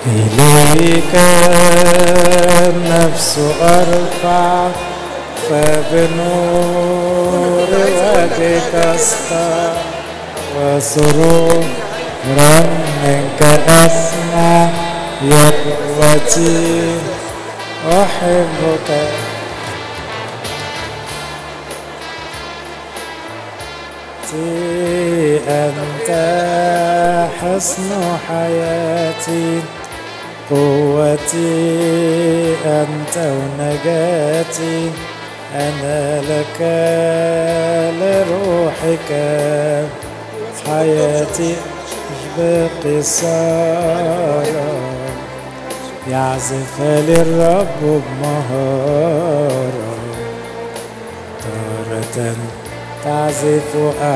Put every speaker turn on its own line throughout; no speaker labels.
إليك النفس أرفع فبنور وجهك أسطع وسرورا منك أسمع يا قوتي أحبك أنت حسن حياتي قوتي أنت ونجاتي أنا لك لروحك حياتي بقصارا يعزف للرب بمهارة تارة تعزف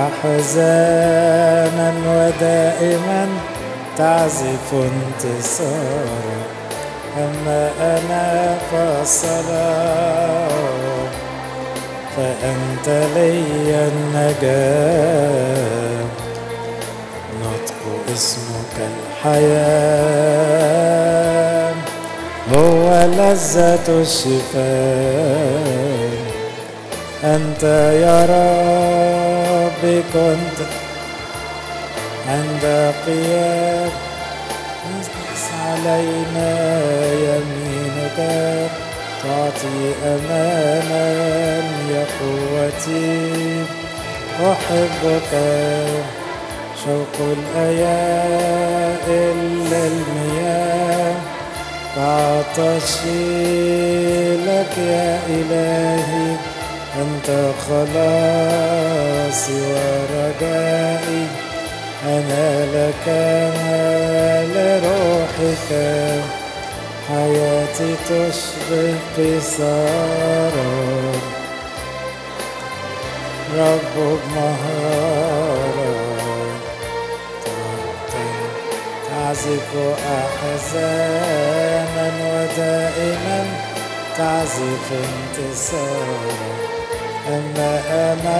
أحزانا ودائما تعزف انتصارا أما أنا فالصلاة فأنت لي النجاة نطق اسمك الحياة هو لذة الشفاء أنت يا ربي كنت عند قيام علينا يمينك تعطي أمانا يا قوتي أحبك شوق الأياء إلا المياه بعطشي لك يا إلهي أنت خلاصي ورجائي أنا لك لروحك حياتي تشبه قصارا رب بمهارة تعزف أحزانا ودائما تعزف انتصارا أما أنا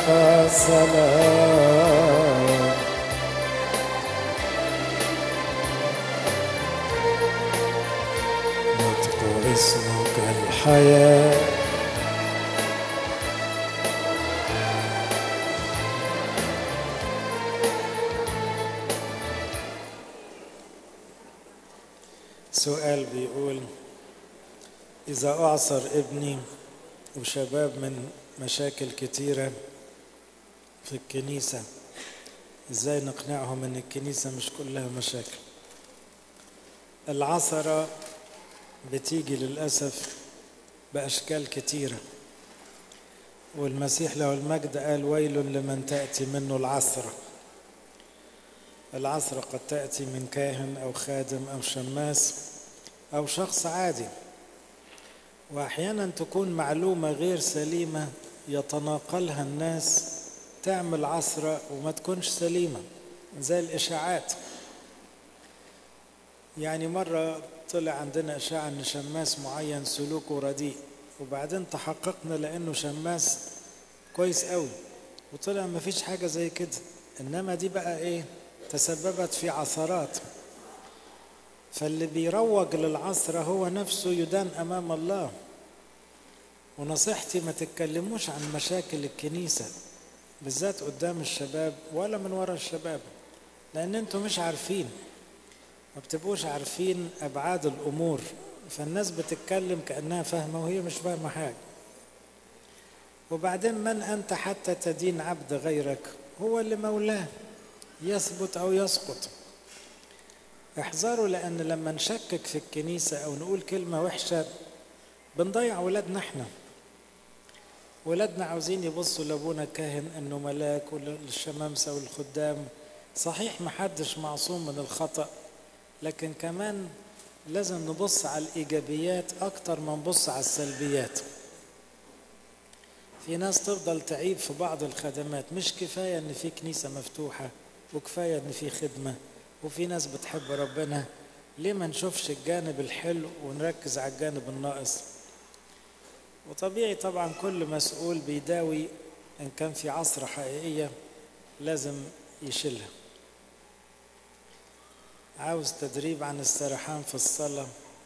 فالصلاة نطق اسمك الحياة سؤال بيقول إذا أعصر ابني وشباب من مشاكل كتيرة في الكنيسة إزاي نقنعهم إن الكنيسة مش كلها مشاكل العصرة بتيجي للأسف بأشكال كتيرة والمسيح له المجد قال ويل لمن تأتي منه العصرة العصرة قد تأتي من كاهن أو خادم أو شماس أو شخص عادي وأحيانا تكون معلومة غير سليمة يتناقلها الناس تعمل عصرة وما تكونش سليمة زي الإشاعات يعني مرة طلع عندنا إشاعة إن شماس معين سلوكه رديء وبعدين تحققنا لأنه شماس كويس قوي وطلع ما فيش حاجة زي كده إنما دي بقى إيه تسببت في عثرات فاللي بيروج للعصر هو نفسه يدان أمام الله ونصيحتي ما تتكلموش عن مشاكل الكنيسة بالذات قدام الشباب ولا من وراء الشباب لأن انتوا مش عارفين ما بتبقوش عارفين أبعاد الأمور فالناس بتتكلم كأنها فاهمة وهي مش فاهمة حاجة وبعدين من أنت حتى تدين عبد غيرك هو اللي مولاه يثبت أو يسقط احذروا لأن لما نشكك في الكنيسة أو نقول كلمة وحشة بنضيع ولادنا احنا ولادنا عاوزين يبصوا لابونا كاهن انه ملاك وللشمامسة والخدام صحيح محدش معصوم من الخطأ لكن كمان لازم نبص على الإيجابيات أكتر ما نبص على السلبيات في ناس تفضل تعيب في بعض الخدمات مش كفاية ان في كنيسة مفتوحة وكفاية ان في خدمة وفي ناس بتحب ربنا ليه ما نشوفش الجانب الحلو ونركز على الجانب الناقص وطبيعي طبعا كل مسؤول بيداوي ان كان في عصر حقيقية لازم يشيلها عاوز تدريب عن السرحان في الصلاة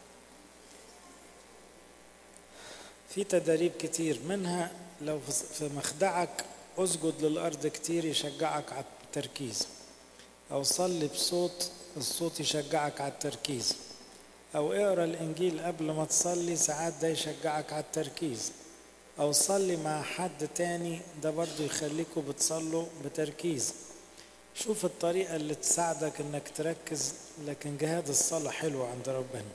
في تدريب كتير منها لو في مخدعك اسجد للأرض كتير يشجعك على التركيز أو صلي بصوت الصوت يشجعك على التركيز أو اقرا الإنجيل قبل ما تصلي ساعات ده يشجعك على التركيز أو صلي مع حد تاني ده برضو يخليكوا بتصلوا بتركيز شوف الطريقة اللي تساعدك انك تركز لكن جهاد الصلاة حلو عند ربنا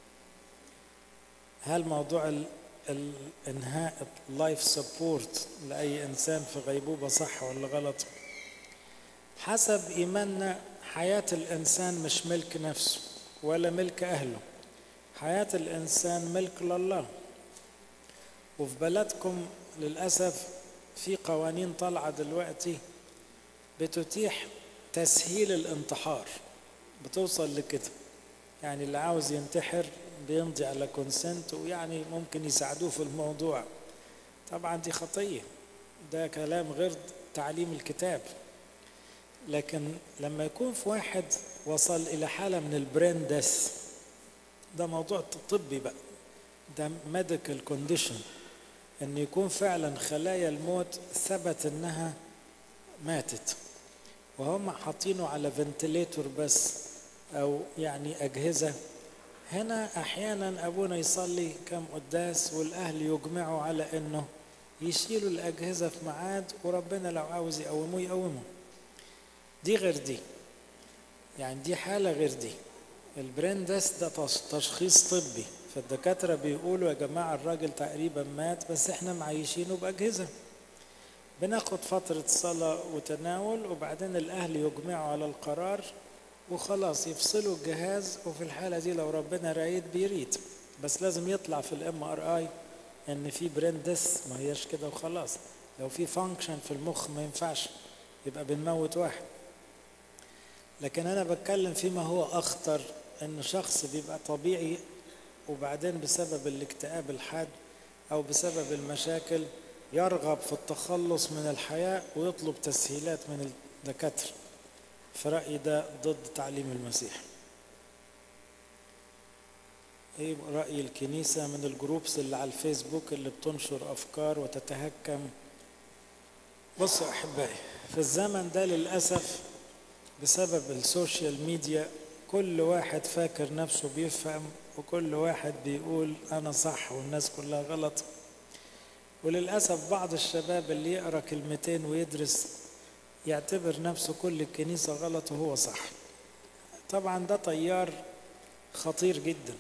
هل موضوع الانهاء اللايف سبورت لأي إنسان في غيبوبة صح ولا غلط حسب إيماننا حياة الإنسان مش ملك نفسه ولا ملك أهله حياة الإنسان ملك لله وفي بلدكم للأسف في قوانين طالعة دلوقتي بتتيح تسهيل الانتحار بتوصل لكده يعني اللي عاوز ينتحر بيمضي على كونسنت ويعني ممكن يساعدوه في الموضوع طبعا دي خطية ده كلام غير تعليم الكتاب لكن لما يكون في واحد وصل إلى حالة من البرين ديث ده موضوع طبي بقى ده ميديكال كونديشن ان يكون فعلا خلايا الموت ثبت انها ماتت وهم حاطينه على فنتليتور بس او يعني اجهزه هنا احيانا ابونا يصلي كم قداس والاهل يجمعوا على انه يشيلوا الاجهزه في ميعاد وربنا لو عاوز يقوموه يقومه دي غير دي يعني دي حاله غير دي البرين ديس ده تشخيص طبي فالدكاتره بيقولوا يا جماعه الراجل تقريبا مات بس احنا معيشينه باجهزه بناخد فتره صلاه وتناول وبعدين الاهل يجمعوا على القرار وخلاص يفصلوا الجهاز وفي الحاله دي لو ربنا رايد بيريد بس لازم يطلع في الام ار اي ان في برين ديس ما هياش كده وخلاص لو في فانكشن في المخ ما ينفعش يبقى بنموت واحد لكن انا بتكلم فيما هو اخطر ان شخص بيبقى طبيعي وبعدين بسبب الاكتئاب الحاد او بسبب المشاكل يرغب في التخلص من الحياه ويطلب تسهيلات من الدكاتره في رايي ده ضد تعليم المسيح ايه راي الكنيسه من الجروبس اللي على الفيسبوك اللي بتنشر افكار وتتهكم بصوا احبائي في الزمن ده للاسف بسبب السوشيال ميديا كل واحد فاكر نفسه بيفهم وكل واحد بيقول انا صح والناس كلها غلط وللاسف بعض الشباب اللي يقرا كلمتين ويدرس يعتبر نفسه كل الكنيسه غلط وهو صح طبعا ده طيار خطير جدا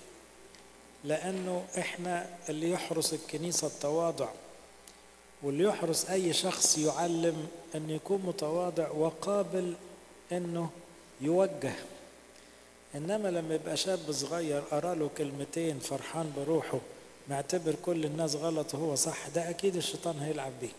لانه احنا اللي يحرس الكنيسه التواضع واللي يحرس اي شخص يعلم انه يكون متواضع وقابل انه يوجه انما لما يبقى شاب صغير قرا له كلمتين فرحان بروحه معتبر كل الناس غلط وهو صح ده اكيد الشيطان هيلعب بيه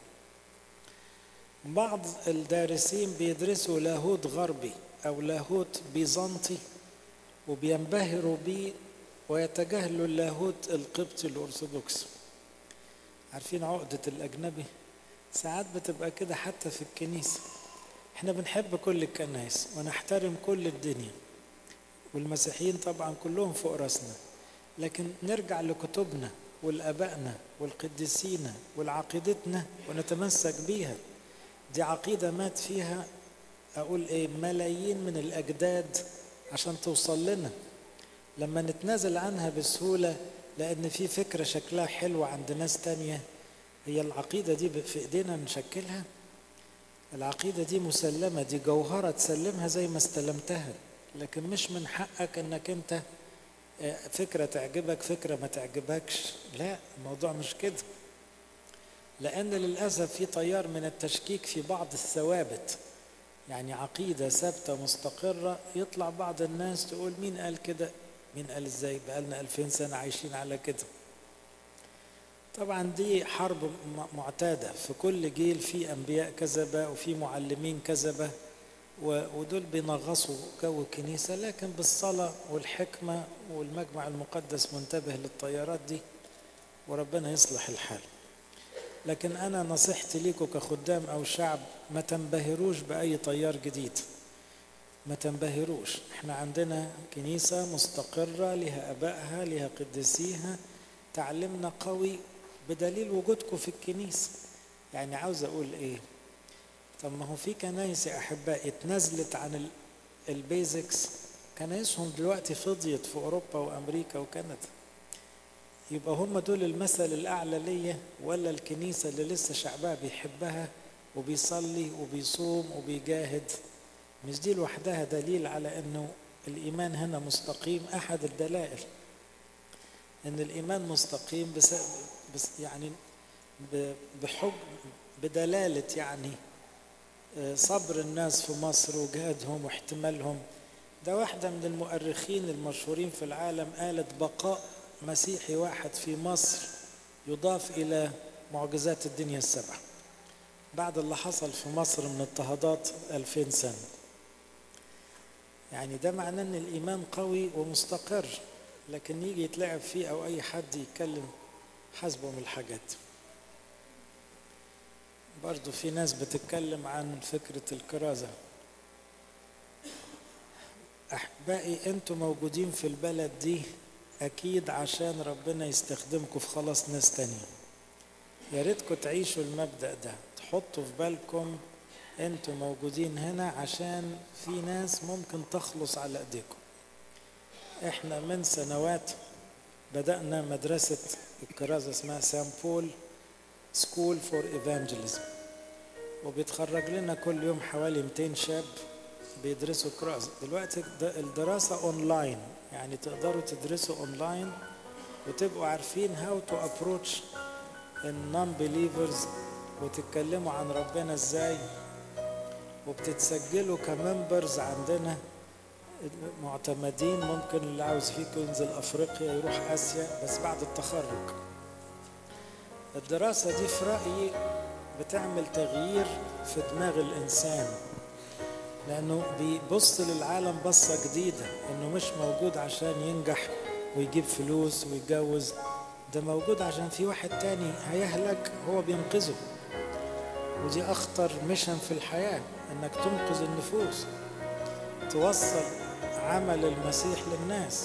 بعض الدارسين بيدرسوا لاهوت غربي او لاهوت بيزنطي وبينبهروا بيه ويتجاهلوا اللاهوت القبطي الارثوذكسي عارفين عقدة الأجنبي ساعات بتبقى كده حتى في الكنيسة احنا بنحب كل الكنائس ونحترم كل الدنيا والمسيحيين طبعا كلهم فوق راسنا لكن نرجع لكتبنا والابائنا والقديسين والعقيدتنا ونتمسك بيها دي عقيده مات فيها اقول ايه ملايين من الاجداد عشان توصل لنا لما نتنازل عنها بسهوله لان في فكره شكلها حلو عند ناس تانية هي العقيده دي في ايدينا نشكلها العقيده دي مسلمه دي جوهره تسلمها زي ما استلمتها لكن مش من حقك انك انت فكره تعجبك فكره ما تعجبكش لا الموضوع مش كده لان للاسف في تيار من التشكيك في بعض الثوابت يعني عقيده ثابته مستقره يطلع بعض الناس تقول مين قال كده مين قال ازاي بقالنا 2000 سنه عايشين على كده طبعا دي حرب معتاده في كل جيل في انبياء كذبه وفي معلمين كذبه ودول بينغصوا جو الكنيسة لكن بالصلاة والحكمة والمجمع المقدس منتبه للطيارات دي وربنا يصلح الحال لكن أنا نصيحتي ليكم كخدام أو شعب ما تنبهروش بأي طيار جديد ما تنبهروش احنا عندنا كنيسة مستقرة لها أبائها لها قديسيها تعلمنا قوي بدليل وجودكم في الكنيسة يعني عاوز أقول إيه طب ما هو في كنايس يا أحبائي اتنزلت عن البيزكس كنايسهم دلوقتي فضيت في أوروبا وأمريكا وكندا يبقى هم دول المثل الأعلى ليا ولا الكنيسة اللي لسه شعبها بيحبها وبيصلي وبيصوم وبيجاهد مش دي لوحدها دليل على انه الايمان هنا مستقيم احد الدلائل ان الايمان مستقيم بس, بس يعني بحب بدلاله يعني صبر الناس في مصر وجهادهم واحتمالهم ده واحده من المؤرخين المشهورين في العالم قالت بقاء مسيحي واحد في مصر يضاف الى معجزات الدنيا السبعه بعد اللي حصل في مصر من اضطهادات 2000 سنه يعني ده معناه ان الايمان قوي ومستقر لكن يجي يتلعب فيه او اي حد يتكلم حسبه من الحاجات برضو في ناس بتتكلم عن فكرة الكرازة أحبائي أنتوا موجودين في البلد دي أكيد عشان ربنا يستخدمكم في خلاص ناس تانية يا ريتكم تعيشوا المبدأ ده تحطوا في بالكم انتوا موجودين هنا عشان في ناس ممكن تخلص على ايديكم احنا من سنوات بدأنا مدرسة الكرازة اسمها سان بول سكول فور ايفانجيليزم وبيتخرج لنا كل يوم حوالي 200 شاب بيدرسوا كرازة دلوقتي الدراسة اونلاين يعني تقدروا تدرسوا اونلاين وتبقوا عارفين هاو تو ابروتش النون بيليفرز وتتكلموا عن ربنا ازاي وبتتسجلوا كممبرز عندنا معتمدين ممكن اللي عاوز فيكم ينزل افريقيا يروح اسيا بس بعد التخرج الدراسه دي في رايي بتعمل تغيير في دماغ الانسان لانه بيبص للعالم بصه جديده انه مش موجود عشان ينجح ويجيب فلوس ويتجوز ده موجود عشان في واحد تاني هيهلك هو بينقذه ودي اخطر ميشن في الحياه انك تنقذ النفوس توصل عمل المسيح للناس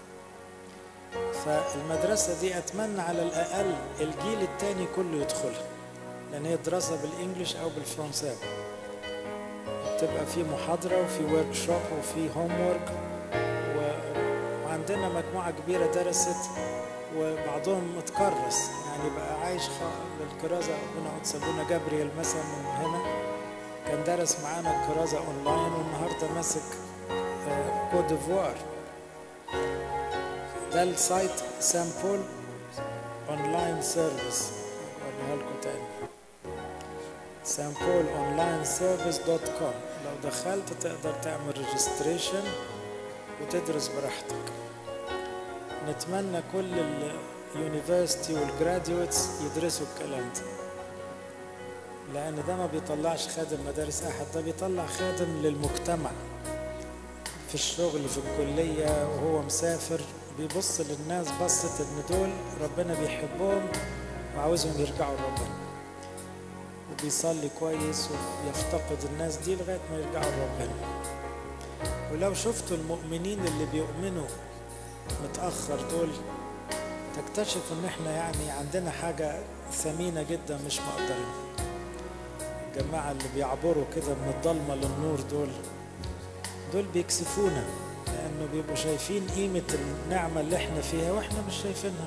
فالمدرسة دي أتمنى على الأقل الجيل التاني كله يدخلها لأن هي دراسة بالإنجليش أو بالفرنساوي تبقى في محاضرة وفي ورك شوب وفي هوم ورك وعندنا مجموعة كبيرة درست وبعضهم متكرس يعني بقى عايش بالكرازة ربنا قدس ابونا جابريل مثلا من هنا كان درس معانا الكرازة اونلاين والنهارده ماسك كود ديفوار ده السايت سامبول اونلاين سيرفيس اوريها لكم تاني سامبول اونلاين سيرفيس دوت كوم لو دخلت تقدر تعمل ريجستريشن وتدرس براحتك نتمنى كل اليونيفرستي والجراديويتس يدرسوا الكلام ده لان ده ما بيطلعش خادم مدارس احد ده بيطلع خادم للمجتمع في الشغل في الكلية وهو مسافر بيبص للناس بصة ان دول ربنا بيحبهم وعاوزهم يرجعوا لربنا وبيصلي كويس ويفتقد الناس دي لغاية ما يرجعوا لربنا ولو شفتوا المؤمنين اللي بيؤمنوا متأخر دول تكتشف ان احنا يعني عندنا حاجة ثمينة جدا مش مقدرين الجماعة اللي بيعبروا كده من الضلمة للنور دول دول بيكسفونا لانه بيبقوا شايفين قيمة النعمة اللي احنا فيها واحنا مش شايفينها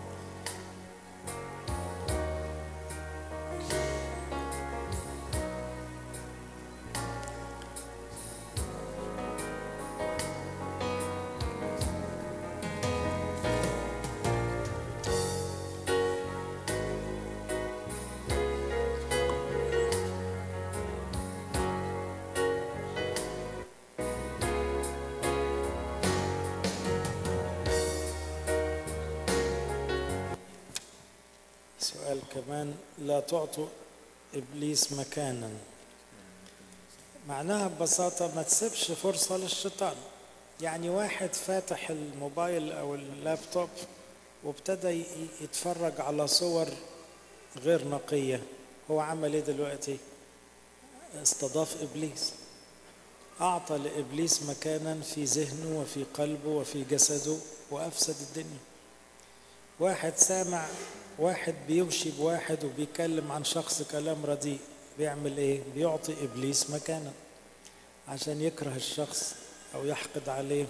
سؤال كمان لا تعطوا ابليس مكانا معناها ببساطة ما تسيبش فرصة للشيطان يعني واحد فاتح الموبايل او اللابتوب وابتدى يتفرج على صور غير نقية هو عمل ايه دلوقتي استضاف ابليس أعطى لإبليس مكانا في ذهنه وفي قلبه وفي جسده وأفسد الدنيا واحد سامع واحد بيوشي بواحد وبيتكلم عن شخص كلام رديء بيعمل ايه بيعطي ابليس مكانا عشان يكره الشخص او يحقد عليه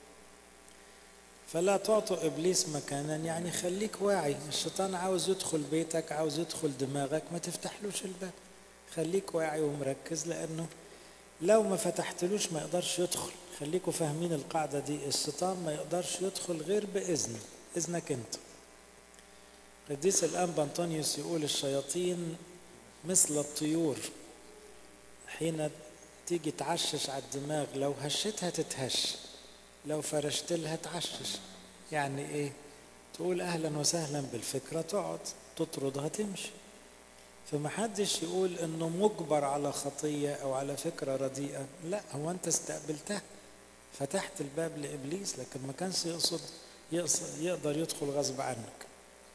فلا تعطوا ابليس مكانا يعني خليك واعي الشيطان عاوز يدخل بيتك عاوز يدخل دماغك ما تفتحلوش الباب خليك واعي ومركز لانه لو ما فتحتلوش ما يقدرش يدخل خليكوا فاهمين القاعدة دي الشيطان ما يقدرش يدخل غير بإذن إذنك أنت قديس الأنبا أنطونيوس يقول الشياطين مثل الطيور حين تيجي تعشش على الدماغ لو هشتها تتهش لو فرشت لها تعشش يعني ايه تقول اهلا وسهلا بالفكره تقعد تطردها تمشي فمحدش يقول انه مجبر على خطيه او على فكره رديئه لا هو انت استقبلتها فتحت الباب لابليس لكن ما كانش يقصد, يقصد يقدر يدخل غصب عنك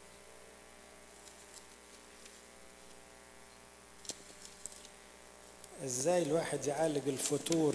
ازاي الواحد يعالج الفتور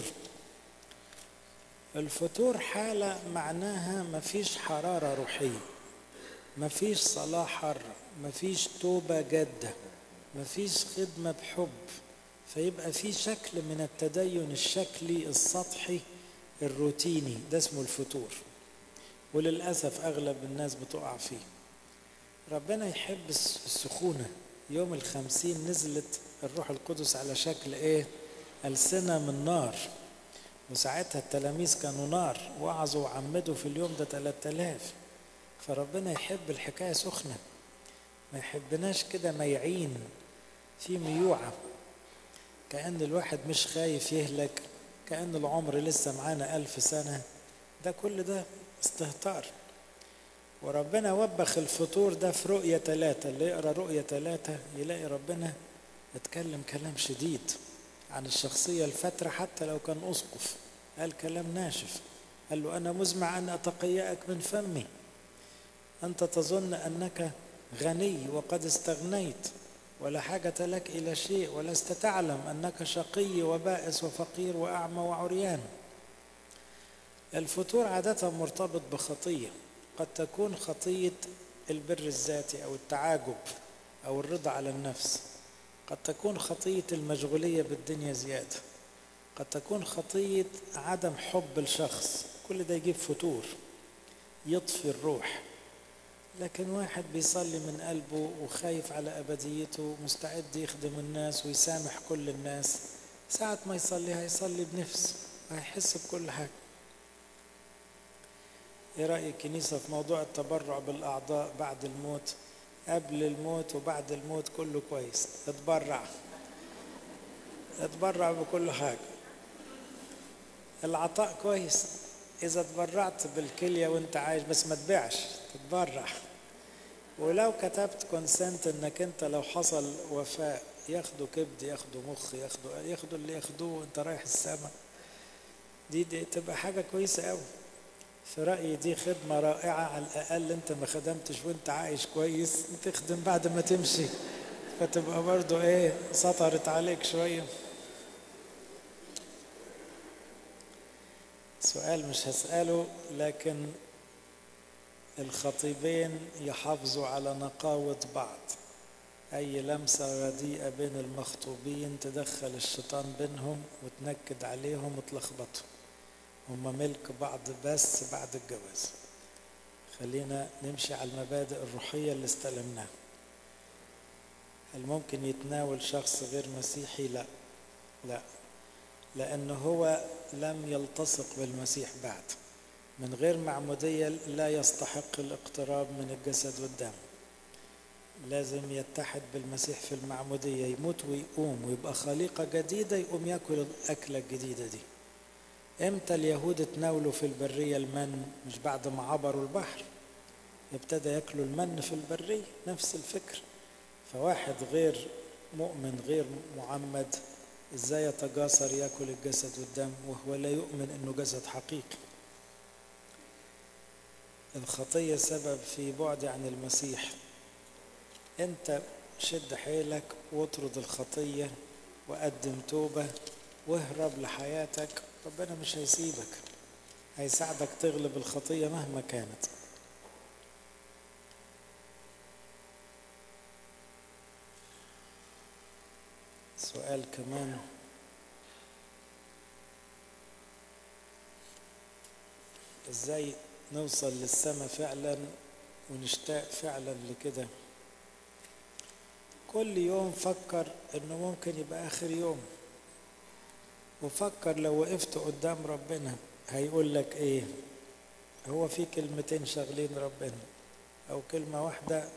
الفتور حالة معناها مفيش حرارة روحية مفيش صلاة حر مفيش توبة جادة مفيش خدمة بحب فيبقى في شكل من التدين الشكلي السطحي الروتيني ده اسمه الفتور وللأسف أغلب الناس بتقع فيه ربنا يحب السخونة يوم الخمسين نزلت الروح القدس على شكل ايه ألسنة من نار وساعتها التلاميذ كانوا نار وعظوا وعمدوا في اليوم ده 3000 فربنا يحب الحكاية سخنة ما يحبناش كده ميعين في ميوعة كأن الواحد مش خايف يهلك كأن العمر لسه معانا ألف سنة ده كل ده استهتار وربنا وبخ الفطور ده في رؤية ثلاثة اللي يقرأ رؤية ثلاثة يلاقي ربنا اتكلم كلام شديد عن الشخصية الفترة حتى لو كان أسقف قال كلام ناشف قال له أنا مزمع أن أتقيأك من فمي أنت تظن أنك غني وقد استغنيت ولا حاجة لك إلى شيء ولست تعلم أنك شقي وبائس وفقير وأعمى وعريان الفتور عادة مرتبط بخطية قد تكون خطية البر الذاتي أو التعاجب أو الرضا على النفس قد تكون خطية المشغولية بالدنيا زيادة قد تكون خطية عدم حب الشخص كل ده يجيب فتور يطفي الروح لكن واحد بيصلي من قلبه وخايف على أبديته مستعد يخدم الناس ويسامح كل الناس ساعة ما يصلي هيصلي بنفس هيحس بكل حاجة ايه رأي الكنيسة في موضوع التبرع بالأعضاء بعد الموت قبل الموت وبعد الموت كله كويس اتبرع اتبرع بكل حاجة العطاء كويس إذا تبرعت بالكلية وأنت عايش بس ما تبيعش تتبرع ولو كتبت كونسنت إنك أنت لو حصل وفاة ياخدوا كبد ياخدوا مخ ياخدوا ياخدوا اللي ياخدوه وأنت رايح السماء دي, دي تبقى حاجة كويسة أوي في رأيي دي خدمة رائعة على الأقل أنت ما خدمتش وأنت عايش كويس تخدم بعد ما تمشي فتبقى برضو إيه سطرت عليك شوية سؤال مش هسأله لكن الخطيبين يحافظوا على نقاوة بعض أي لمسة رديئة بين المخطوبين تدخل الشيطان بينهم وتنكد عليهم وتلخبطهم هما ملك بعض بس بعد الجواز خلينا نمشي على المبادئ الروحية اللي استلمناها هل ممكن يتناول شخص غير مسيحي لا لا لأنه هو لم يلتصق بالمسيح بعد من غير معمودية لا يستحق الاقتراب من الجسد والدم لازم يتحد بالمسيح في المعمودية يموت ويقوم ويبقى خليقة جديدة يقوم ياكل الأكلة الجديدة دي امتى اليهود اتناولوا في البرية المن مش بعد ما عبروا البحر ابتدى ياكلوا المن في البرية نفس الفكر فواحد غير مؤمن غير معمد ازاي يتجاسر ياكل الجسد والدم وهو لا يؤمن انه جسد حقيقي الخطية سبب في بعد عن المسيح انت شد حيلك واطرد الخطية وقدم توبة واهرب لحياتك ربنا مش هيسيبك هيساعدك تغلب الخطية مهما كانت سؤال كمان ازاي نوصل للسماء فعلا ونشتاق فعلا لكده كل يوم فكر انه ممكن يبقى اخر يوم وفكر لو وقفت قدام ربنا هيقول لك ايه هو في كلمتين شاغلين ربنا او كلمة واحدة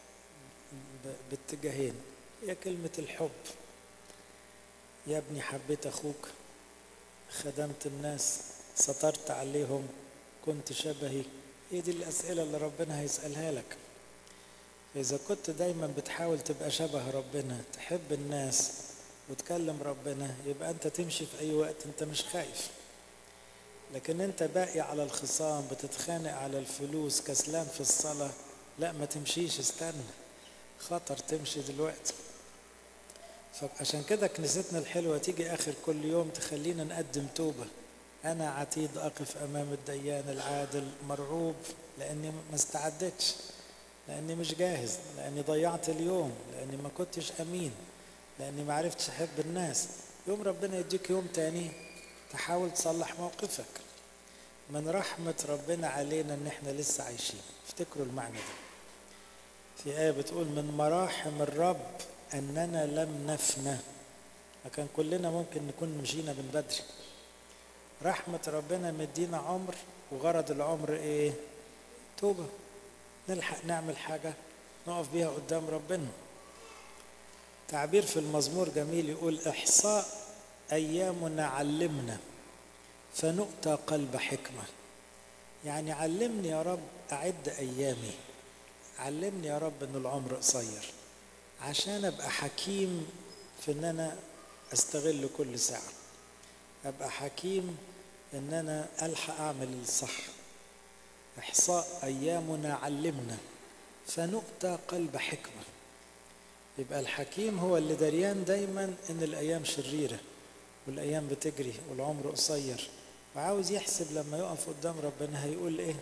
باتجاهين هي كلمة الحب يا ابني حبيت اخوك خدمت الناس سطرت عليهم كنت شبهي هي دي الاسئلة اللي ربنا هيسألها لك إذا كنت دايما بتحاول تبقى شبه ربنا تحب الناس وتكلم ربنا يبقى أنت تمشي في أي وقت أنت مش خايف لكن أنت باقي على الخصام بتتخانق على الفلوس كسلان في الصلاة لا ما تمشيش استنى خطر تمشي دلوقتي فعشان كده كنيستنا الحلوة تيجي آخر كل يوم تخلينا نقدم توبة أنا عتيد أقف أمام الديان العادل مرعوب لأني ما استعدتش لاني مش جاهز لاني ضيعت اليوم لاني ما كنتش امين لاني ما عرفتش احب الناس يوم ربنا يديك يوم تاني تحاول تصلح موقفك من رحمة ربنا علينا ان احنا لسه عايشين افتكروا المعنى ده في آية بتقول من مراحم الرب أننا لم نفنى لكن كلنا ممكن نكون مشينا من بدري رحمة ربنا مدينا عمر وغرض العمر ايه توبة نلحق نعمل حاجة نقف بيها قدام ربنا تعبير في المزمور جميل يقول إحصاء أيامنا علمنا فنؤتى قلب حكمة يعني علمني يا رب أعد أيامي علمني يا رب أن العمر قصير عشان أبقى حكيم في أن أنا أستغل كل ساعة أبقى حكيم أن أنا ألحق أعمل الصح إحصاء أيامنا علمنا فنؤتى قلب حكمة يبقى الحكيم هو اللي دريان دايما إن الأيام شريرة والأيام بتجري والعمر قصير وعاوز يحسب لما يقف قدام ربنا هيقول إيه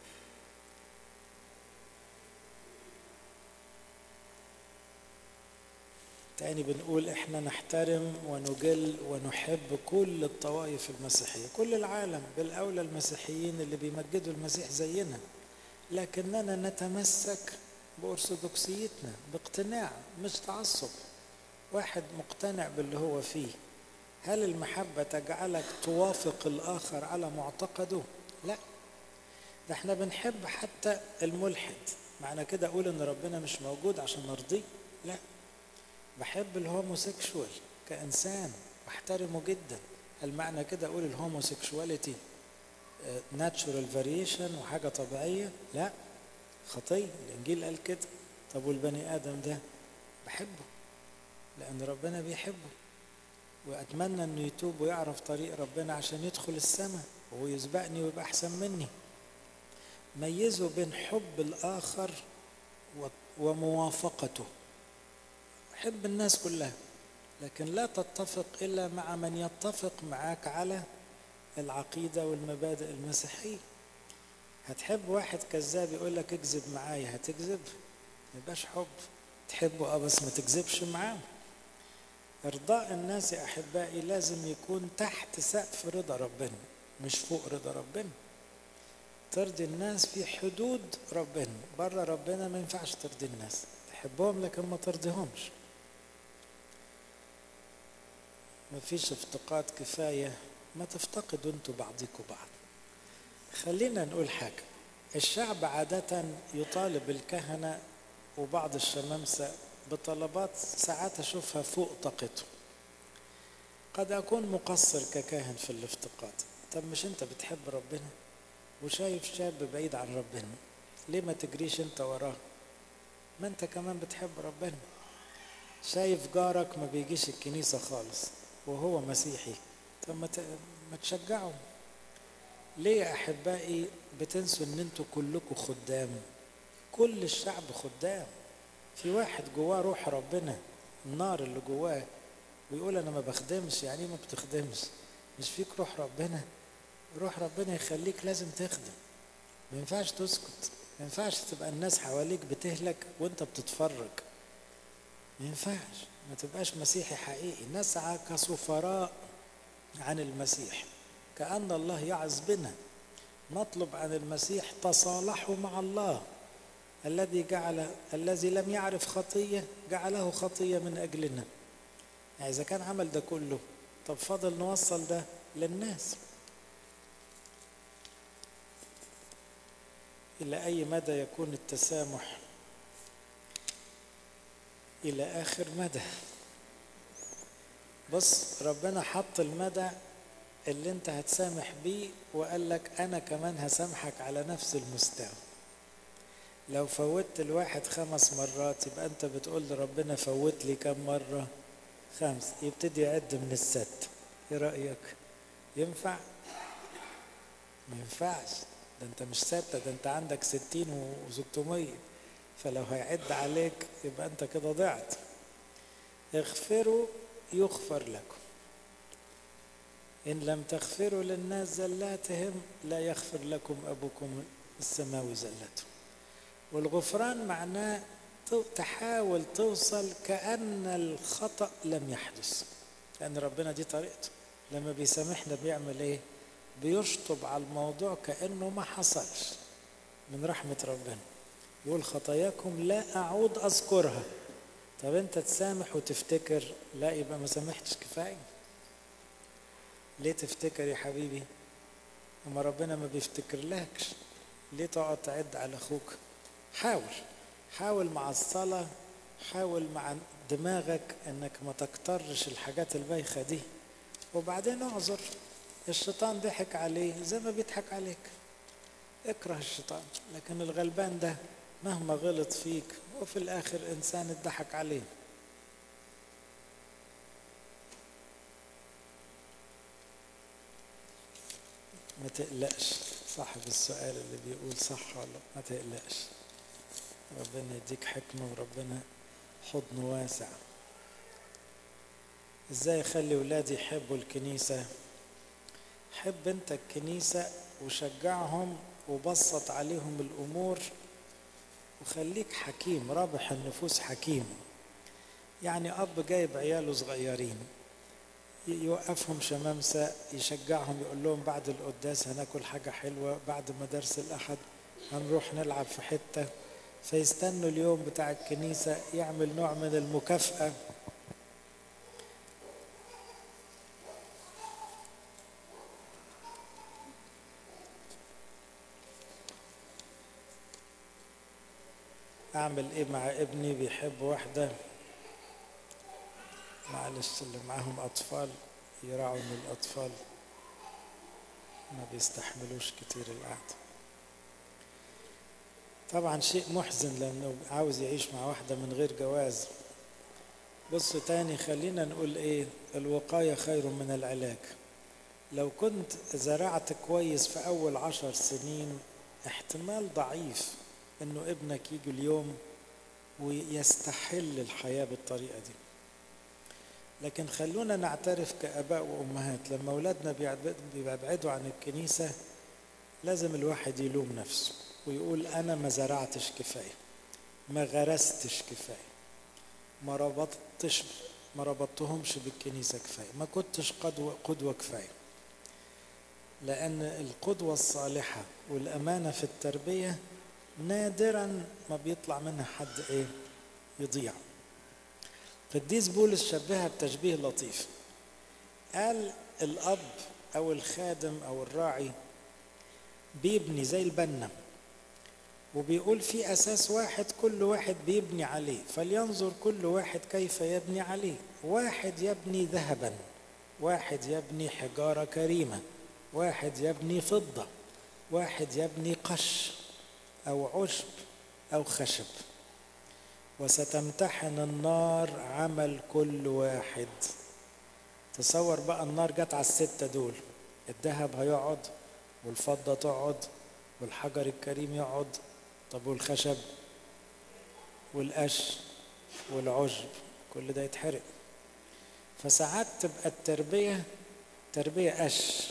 تاني بنقول احنا نحترم ونجل ونحب كل الطوائف المسيحية كل العالم بالأولى المسيحيين اللي بيمجدوا المسيح زينا لكننا نتمسك بأرثوذكسيتنا باقتناع مش تعصب واحد مقتنع باللي هو فيه هل المحبة تجعلك توافق الآخر على معتقده؟ لا ده احنا بنحب حتى الملحد معنى كده أقول إن ربنا مش موجود عشان نرضيه؟ لا بحب الهوموسيكشوال كإنسان واحترمه جدا هل معنى كده أقول الهوموسيكشواليتي ناتشورال فاريشن وحاجة طبيعية؟ لا خطية الإنجيل قال كده طب والبني آدم ده بحبه لأن ربنا بيحبه وأتمنى إنه يتوب ويعرف طريق ربنا عشان يدخل السماء وهو يسبقني ويبقى أحسن مني ميزوا بين حب الآخر وموافقته حب الناس كلها لكن لا تتفق إلا مع من يتفق معاك على العقيدة والمبادئ المسيحية هتحب واحد كذاب يقول لك اكذب معايا هتكذب ما يبقاش حب تحبه اه بس ما تكذبش معاه ارضاء الناس يا احبائي لازم يكون تحت سقف رضا ربنا مش فوق رضا ربنا ترضي الناس في حدود ربنا بره ربنا ما ينفعش ترضي الناس تحبهم لكن ما ترضيهمش ما فيش افتقاد كفاية ما تفتقدوا انتوا بعضكم بعض خلينا نقول حاجة الشعب عادة يطالب الكهنة وبعض الشمامسة بطلبات ساعات أشوفها فوق طاقته قد أكون مقصر ككاهن في الافتقاد طب مش أنت بتحب ربنا وشايف شاب بعيد عن ربنا ليه ما تجريش أنت وراه ما أنت كمان بتحب ربنا شايف جارك ما بيجيش الكنيسة خالص وهو مسيحي طب ما ما تشجعه ليه يا احبائي بتنسوا ان انتوا كلكم خدام كل الشعب خدام في واحد جواه روح ربنا النار اللي جواه ويقول انا ما بخدمش يعني ما بتخدمش مش فيك روح ربنا روح ربنا يخليك لازم تخدم ما ينفعش تسكت ما ينفعش تبقى الناس حواليك بتهلك وانت بتتفرج ما ينفعش ما تبقاش مسيحي حقيقي نسعى كسفراء عن المسيح كأن الله يعظ بنا نطلب عن المسيح تصالحوا مع الله الذي جعل الذي لم يعرف خطية جعله خطية من أجلنا يعني إذا كان عمل ده كله طب فضل نوصل ده للناس إلى أي مدى يكون التسامح إلى آخر مدى بص ربنا حط المدى اللي انت هتسامح بيه وقال لك انا كمان هسامحك على نفس المستوى لو فوتت الواحد خمس مرات يبقى انت بتقول لربنا فوت لي كم مرة خمس يبتدي يعد من الست ايه رأيك ينفع ما ينفعش ده انت مش ستة ده انت عندك ستين وستمية فلو هيعد عليك يبقى انت كده ضعت اغفروا يغفر لكم إن لم تغفروا للناس زلاتهم لا يغفر لكم أبوكم السماوي زلاتهم والغفران معناه تحاول توصل كأن الخطأ لم يحدث لأن ربنا دي طريقته لما بيسامحنا بيعمل إيه بيشطب على الموضوع كأنه ما حصلش من رحمة ربنا يقول خطاياكم لا أعود أذكرها طب أنت تسامح وتفتكر لا يبقى ما سامحتش كفاية ليه تفتكر يا حبيبي اما ربنا ما بيفتكر لكش ليه تقعد تعد على اخوك حاول حاول مع الصلاة حاول مع دماغك انك ما تكترش الحاجات البايخة دي وبعدين اعذر الشيطان ضحك عليه زي ما بيضحك عليك اكره الشيطان لكن الغلبان ده مهما غلط فيك وفي الاخر انسان اتضحك عليه ما تقلقش صاحب السؤال اللي بيقول صح ولا ما تقلقش ربنا يديك حكمة وربنا حضن واسع ازاي اخلي ولادي يحبوا الكنيسة حب انت الكنيسة وشجعهم وبسط عليهم الامور وخليك حكيم رابح النفوس حكيم يعني اب جايب عياله صغيرين يوقفهم شمامسة يشجعهم يقول لهم بعد القداس هناكل حاجة حلوة بعد مدارس الأحد هنروح نلعب في حتة فيستنوا اليوم بتاع الكنيسة يعمل نوع من المكافأة أعمل إيه مع ابني بيحب واحدة معلش اللي معاهم أطفال يراعوا إن الأطفال ما بيستحملوش كتير القعدة طبعا شيء محزن لأنه عاوز يعيش مع واحدة من غير جواز بصوا تاني خلينا نقول إيه الوقاية خير من العلاج لو كنت زرعت كويس في أول عشر سنين احتمال ضعيف إنه ابنك يجي اليوم ويستحل الحياة بالطريقة دي لكن خلونا نعترف كآباء وأمهات لما أولادنا بيبعدوا عن الكنيسة لازم الواحد يلوم نفسه ويقول أنا ما زرعتش كفاية ما غرستش كفاية ما ربطتش ما ربطتهمش بالكنيسة كفاية ما كنتش قدوة, قدوة كفاية لأن القدوة الصالحة والأمانة في التربية نادرا ما بيطلع منها حد إيه يضيع قديس بولس شبهها بتشبيه لطيف قال الأب أو الخادم أو الراعي بيبني زي البنا وبيقول في أساس واحد كل واحد بيبني عليه فلينظر كل واحد كيف يبني عليه واحد يبني ذهبا واحد يبني حجارة كريمة واحد يبني فضة واحد يبني قش أو عشب أو خشب وستمتحن النار عمل كل واحد تصور بقى النار جت على الستة دول الذهب هيقعد والفضة تقعد والحجر الكريم يقعد طب والخشب والقش والعشب كل ده يتحرق فساعات تبقى التربية تربية قش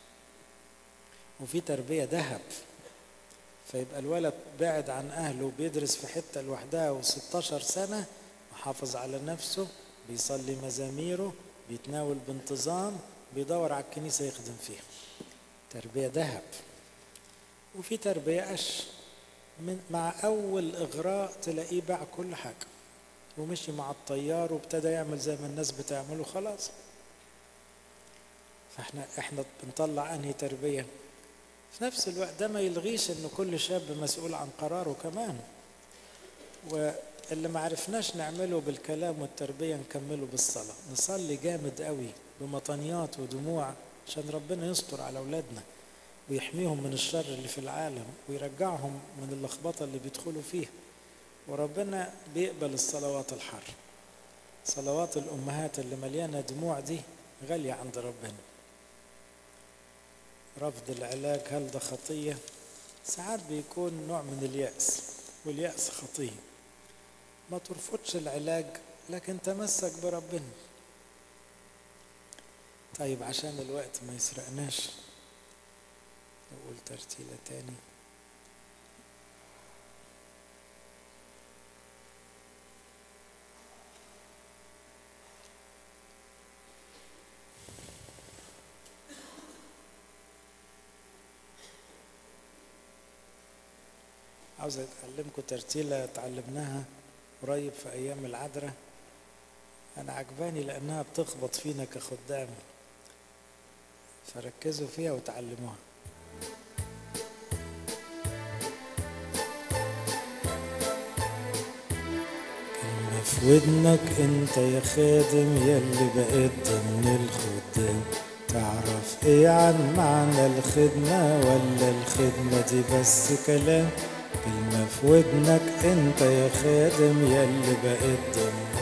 وفي تربية ذهب فيبقى الولد بعد عن أهله بيدرس في حتة لوحدها و16 سنة محافظ على نفسه بيصلي مزاميره بيتناول بانتظام بيدور على الكنيسة يخدم فيها تربية ذهب وفي تربية قش من مع أول إغراء تلاقيه باع كل حاجة ومشي مع الطيار وابتدى يعمل زي ما الناس بتعمله خلاص فاحنا احنا بنطلع انهي تربيه في نفس الوقت ده ما يلغيش ان كل شاب مسؤول عن قراره كمان واللي ما عرفناش نعمله بالكلام والتربيه نكمله بالصلاه نصلي جامد قوي بمطنيات ودموع عشان ربنا يستر على اولادنا ويحميهم من الشر اللي في العالم ويرجعهم من اللخبطه اللي بيدخلوا فيها وربنا بيقبل الصلوات الحر صلوات الامهات اللي مليانه دموع دي غاليه عند ربنا رفض العلاج هل ده خطيه ساعات بيكون نوع من الياس والياس خطيه ما ترفضش العلاج لكن تمسك بربنا طيب عشان الوقت ما يسرقناش نقول ترتيلة تاني عاوز اتعلمكم ترتيلة اتعلمناها قريب في ايام العذراء انا عجباني لانها بتخبط فينا كخدام فركزوا فيها وتعلموها كلمة في ودنك انت يا خادم يلي بقيت ضمن الخدام تعرف ايه عن معنى الخدمة ولا الخدمة دي بس كلام كلمة في ودنك انت يا خادم يلي بقيت ضمن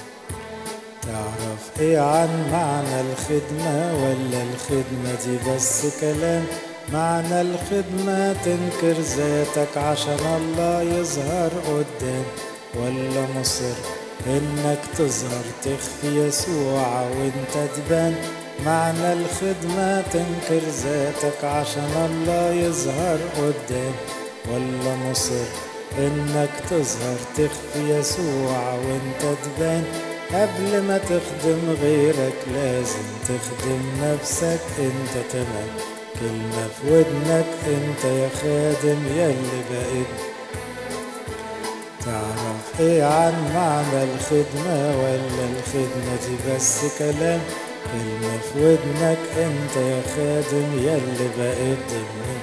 تعرف ايه عن معنى الخدمة ولا الخدمة دي بس كلام معنى الخدمة تنكر ذاتك عشان الله يظهر قدام ولا مصر انك تظهر تخفي يسوع وانت تبان معنى الخدمة تنكر ذاتك عشان الله يظهر قدام ولا مصر انك تظهر تخفي يسوع وانت تبان قبل ما تخدم غيرك لازم تخدم نفسك انت تمام كلمة في ودنك انت يا خادم يلي بقيت تعرف ايه عن معنى الخدمة ولا الخدمة دي بس كلام كلمة في ودنك انت يا خادم يلي بقيت ضمن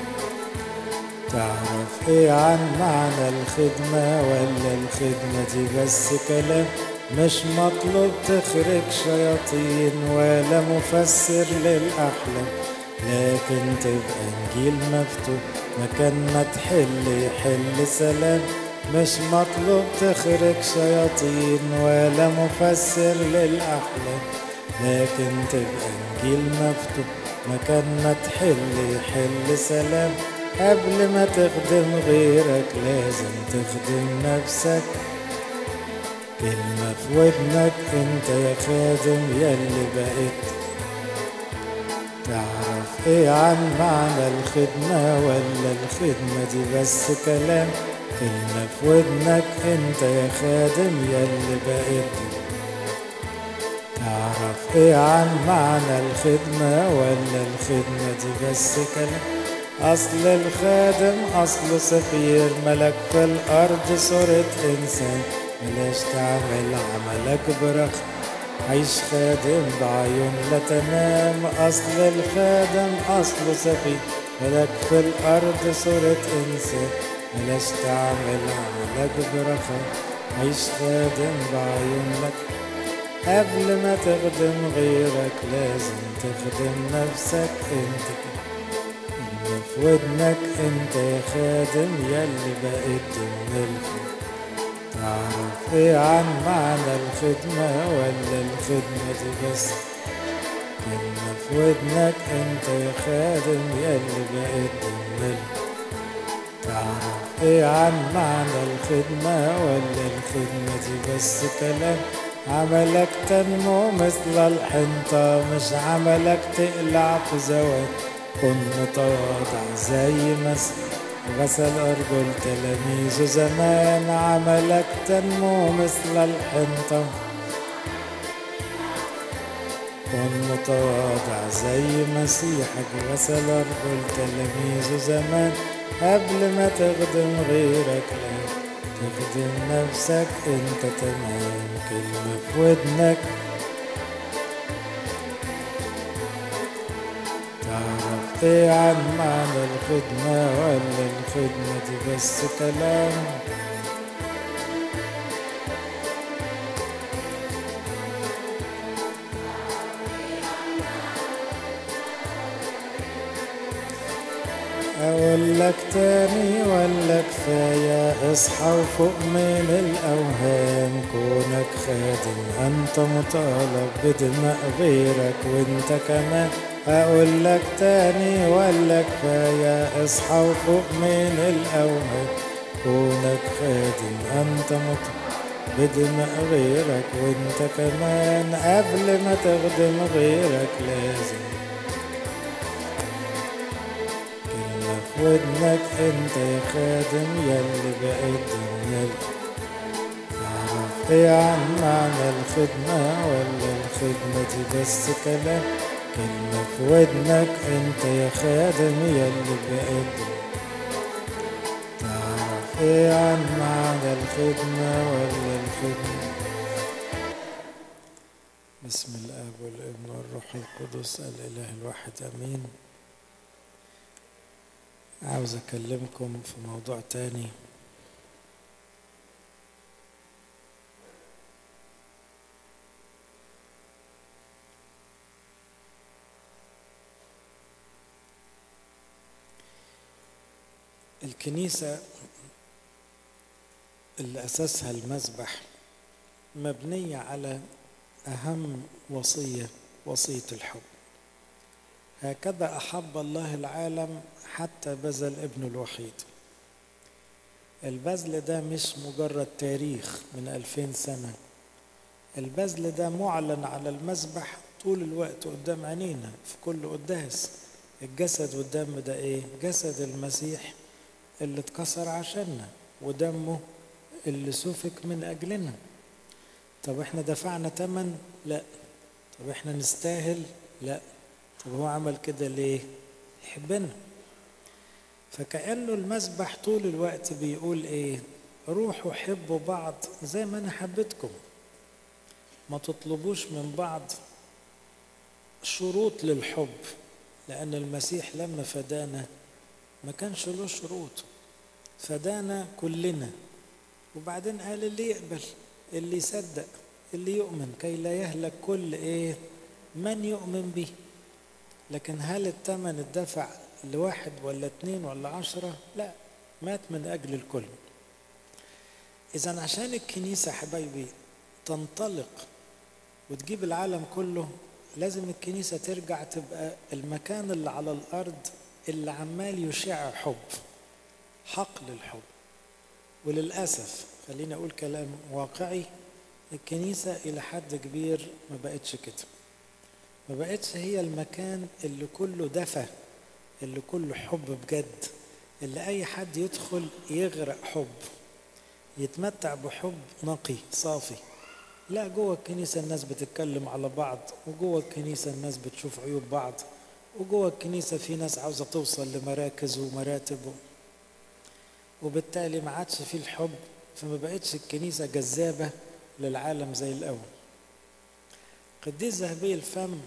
تعرف ايه عن معنى الخدمة ولا الخدمة دي بس كلام مش مطلوب تخرج شياطين ولا مفسر للأحلام لكن تبقى انجيل مفتوح مكان ما تحل يحل سلام مش مطلوب تخرج شياطين ولا مفسر للأحلام لكن تبقى انجيل مفتوح مكان ما تحل يحل سلام قبل ما تخدم غيرك لازم تخدم نفسك كلمة في ودنك انت يا خادم يلي بقيت تعرف ايه عن معنى الخدمة ولا الخدمة دي بس كلام كلمة في ودنك انت يا خادم يلي بقيت تعرف ايه عن معنى الخدمة ولا الخدمة دي بس كلام أصل الخادم أصل سفير ملك في الأرض صورة إنسان بلاش تعمل عملك برخ عيش خادم بعيون لا تنام أصل الخادم أصل سفير ملك في الأرض صورة إنسان بلاش تعمل عملك برخة عيش خادم بعيون لك قبل ما تخدم غيرك لازم تخدم نفسك انت في ودنك انت يا خادم يلي بقيت ضمن الخدمة تعرف ايه عن معنى الخدمة ولا الخدمة دي بس كلمة في ودنك انت يا خادم يلي بقيت ضمن تعرف ايه عن معنى الخدمة ولا الخدمة دي بس كلام عملك تنمو مثل الحنطة مش عملك تقلع في زوال كن متواضع زي مس غسل أرجل تلاميذه زمان عملك تنمو مثل الحنطة كن متواضع زي مسيحك غسل أرجل تلاميذه زمان قبل ما تخدم غيرك لا تخدم نفسك انت تمام كلمة في ودنك تعرف ايه عن معنى الخدمة ولا الخدمة دي بس كلام أقول لك تاني ولا كفاية اصحى وفوق من الأوهام كونك خادم أنت مطالب بدماء غيرك وانت كمان أقول لك تاني ولا كفاية اصحى وفوق من الأوهام كونك خادم أنت مطالب بدماء غيرك وانت كمان قبل ما تخدم غيرك لازم في ودنك انت يا خادم يلي بقدم يلي تعرف ايه عن معنى الخدمة ولا الخدمة دي بس كلام كلمة في ودنك انت يا خادم يلي بقدم تعرف ايه عن معنى الخدمة ولا الخدمة بسم الاب والابن والروح القدس الاله الواحد امين عاوز أكلمكم في موضوع تاني الكنيسة اللي أساسها المذبح مبنية على أهم وصية وصية الحب هكذا أحب الله العالم حتى بذل ابنه الوحيد البذل ده مش مجرد تاريخ من ألفين سنة البذل ده معلن على المذبح طول الوقت قدام عينينا في كل قداس الجسد والدم ده ايه جسد المسيح اللي اتكسر عشاننا ودمه اللي سفك من أجلنا طب احنا دفعنا تمن لا طب احنا نستاهل لا طب هو عمل كده ليه يحبنا فكأنه المسبح طول الوقت بيقول ايه روحوا حبوا بعض زي ما انا حبيتكم ما تطلبوش من بعض شروط للحب لأن المسيح لما فدانا ما كانش له شروط فدانا كلنا وبعدين قال اللي يقبل اللي يصدق اللي يؤمن كي لا يهلك كل ايه من يؤمن به لكن هل الثمن الدفع لواحد ولا اتنين ولا عشرة لا مات من أجل الكل إذا عشان الكنيسة حبايبي تنطلق وتجيب العالم كله لازم الكنيسة ترجع تبقى المكان اللي على الأرض اللي عمال يشع حب حقل الحب وللأسف خليني أقول كلام واقعي الكنيسة إلى حد كبير ما بقتش كده ما بقتش هي المكان اللي كله دفى اللي كله حب بجد اللي أي حد يدخل يغرق حب يتمتع بحب نقي صافي لا جوه الكنيسة الناس بتتكلم على بعض وجوه الكنيسة الناس بتشوف عيوب بعض وجوه الكنيسة في ناس عاوزة توصل لمراكز ومراتب وبالتالي ما عادش فيه الحب فما بقتش الكنيسة جذابة للعالم زي الأول قديس ذهبي الفم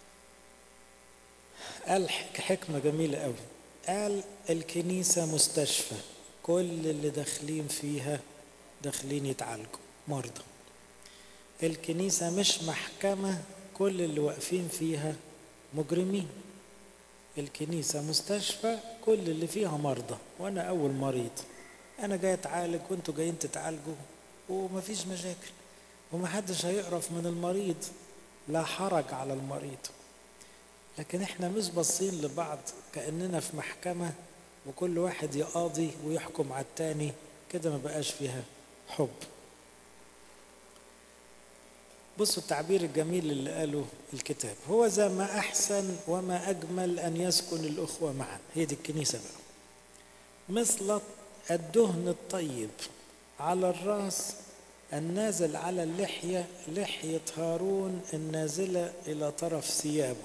قال حكمة جميلة قوي قال الكنيسة مستشفى كل اللي داخلين فيها داخلين يتعالجوا مرضى الكنيسة مش محكمة كل اللي واقفين فيها مجرمين الكنيسة مستشفى كل اللي فيها مرضى وأنا أول مريض أنا جاي أتعالج وأنتوا جايين تتعالجوا ومفيش مشاكل ومحدش هيقرف من المريض لا حرج على المريض لكن احنا مش باصين لبعض كأننا في محكمة وكل واحد يقاضي ويحكم على التاني كده ما بقاش فيها حب بصوا التعبير الجميل اللي قاله الكتاب هو ذا ما أحسن وما أجمل أن يسكن الأخوة معا هي دي الكنيسة بقى مثل الدهن الطيب على الرأس النازل على اللحية لحية هارون النازلة إلى طرف ثيابه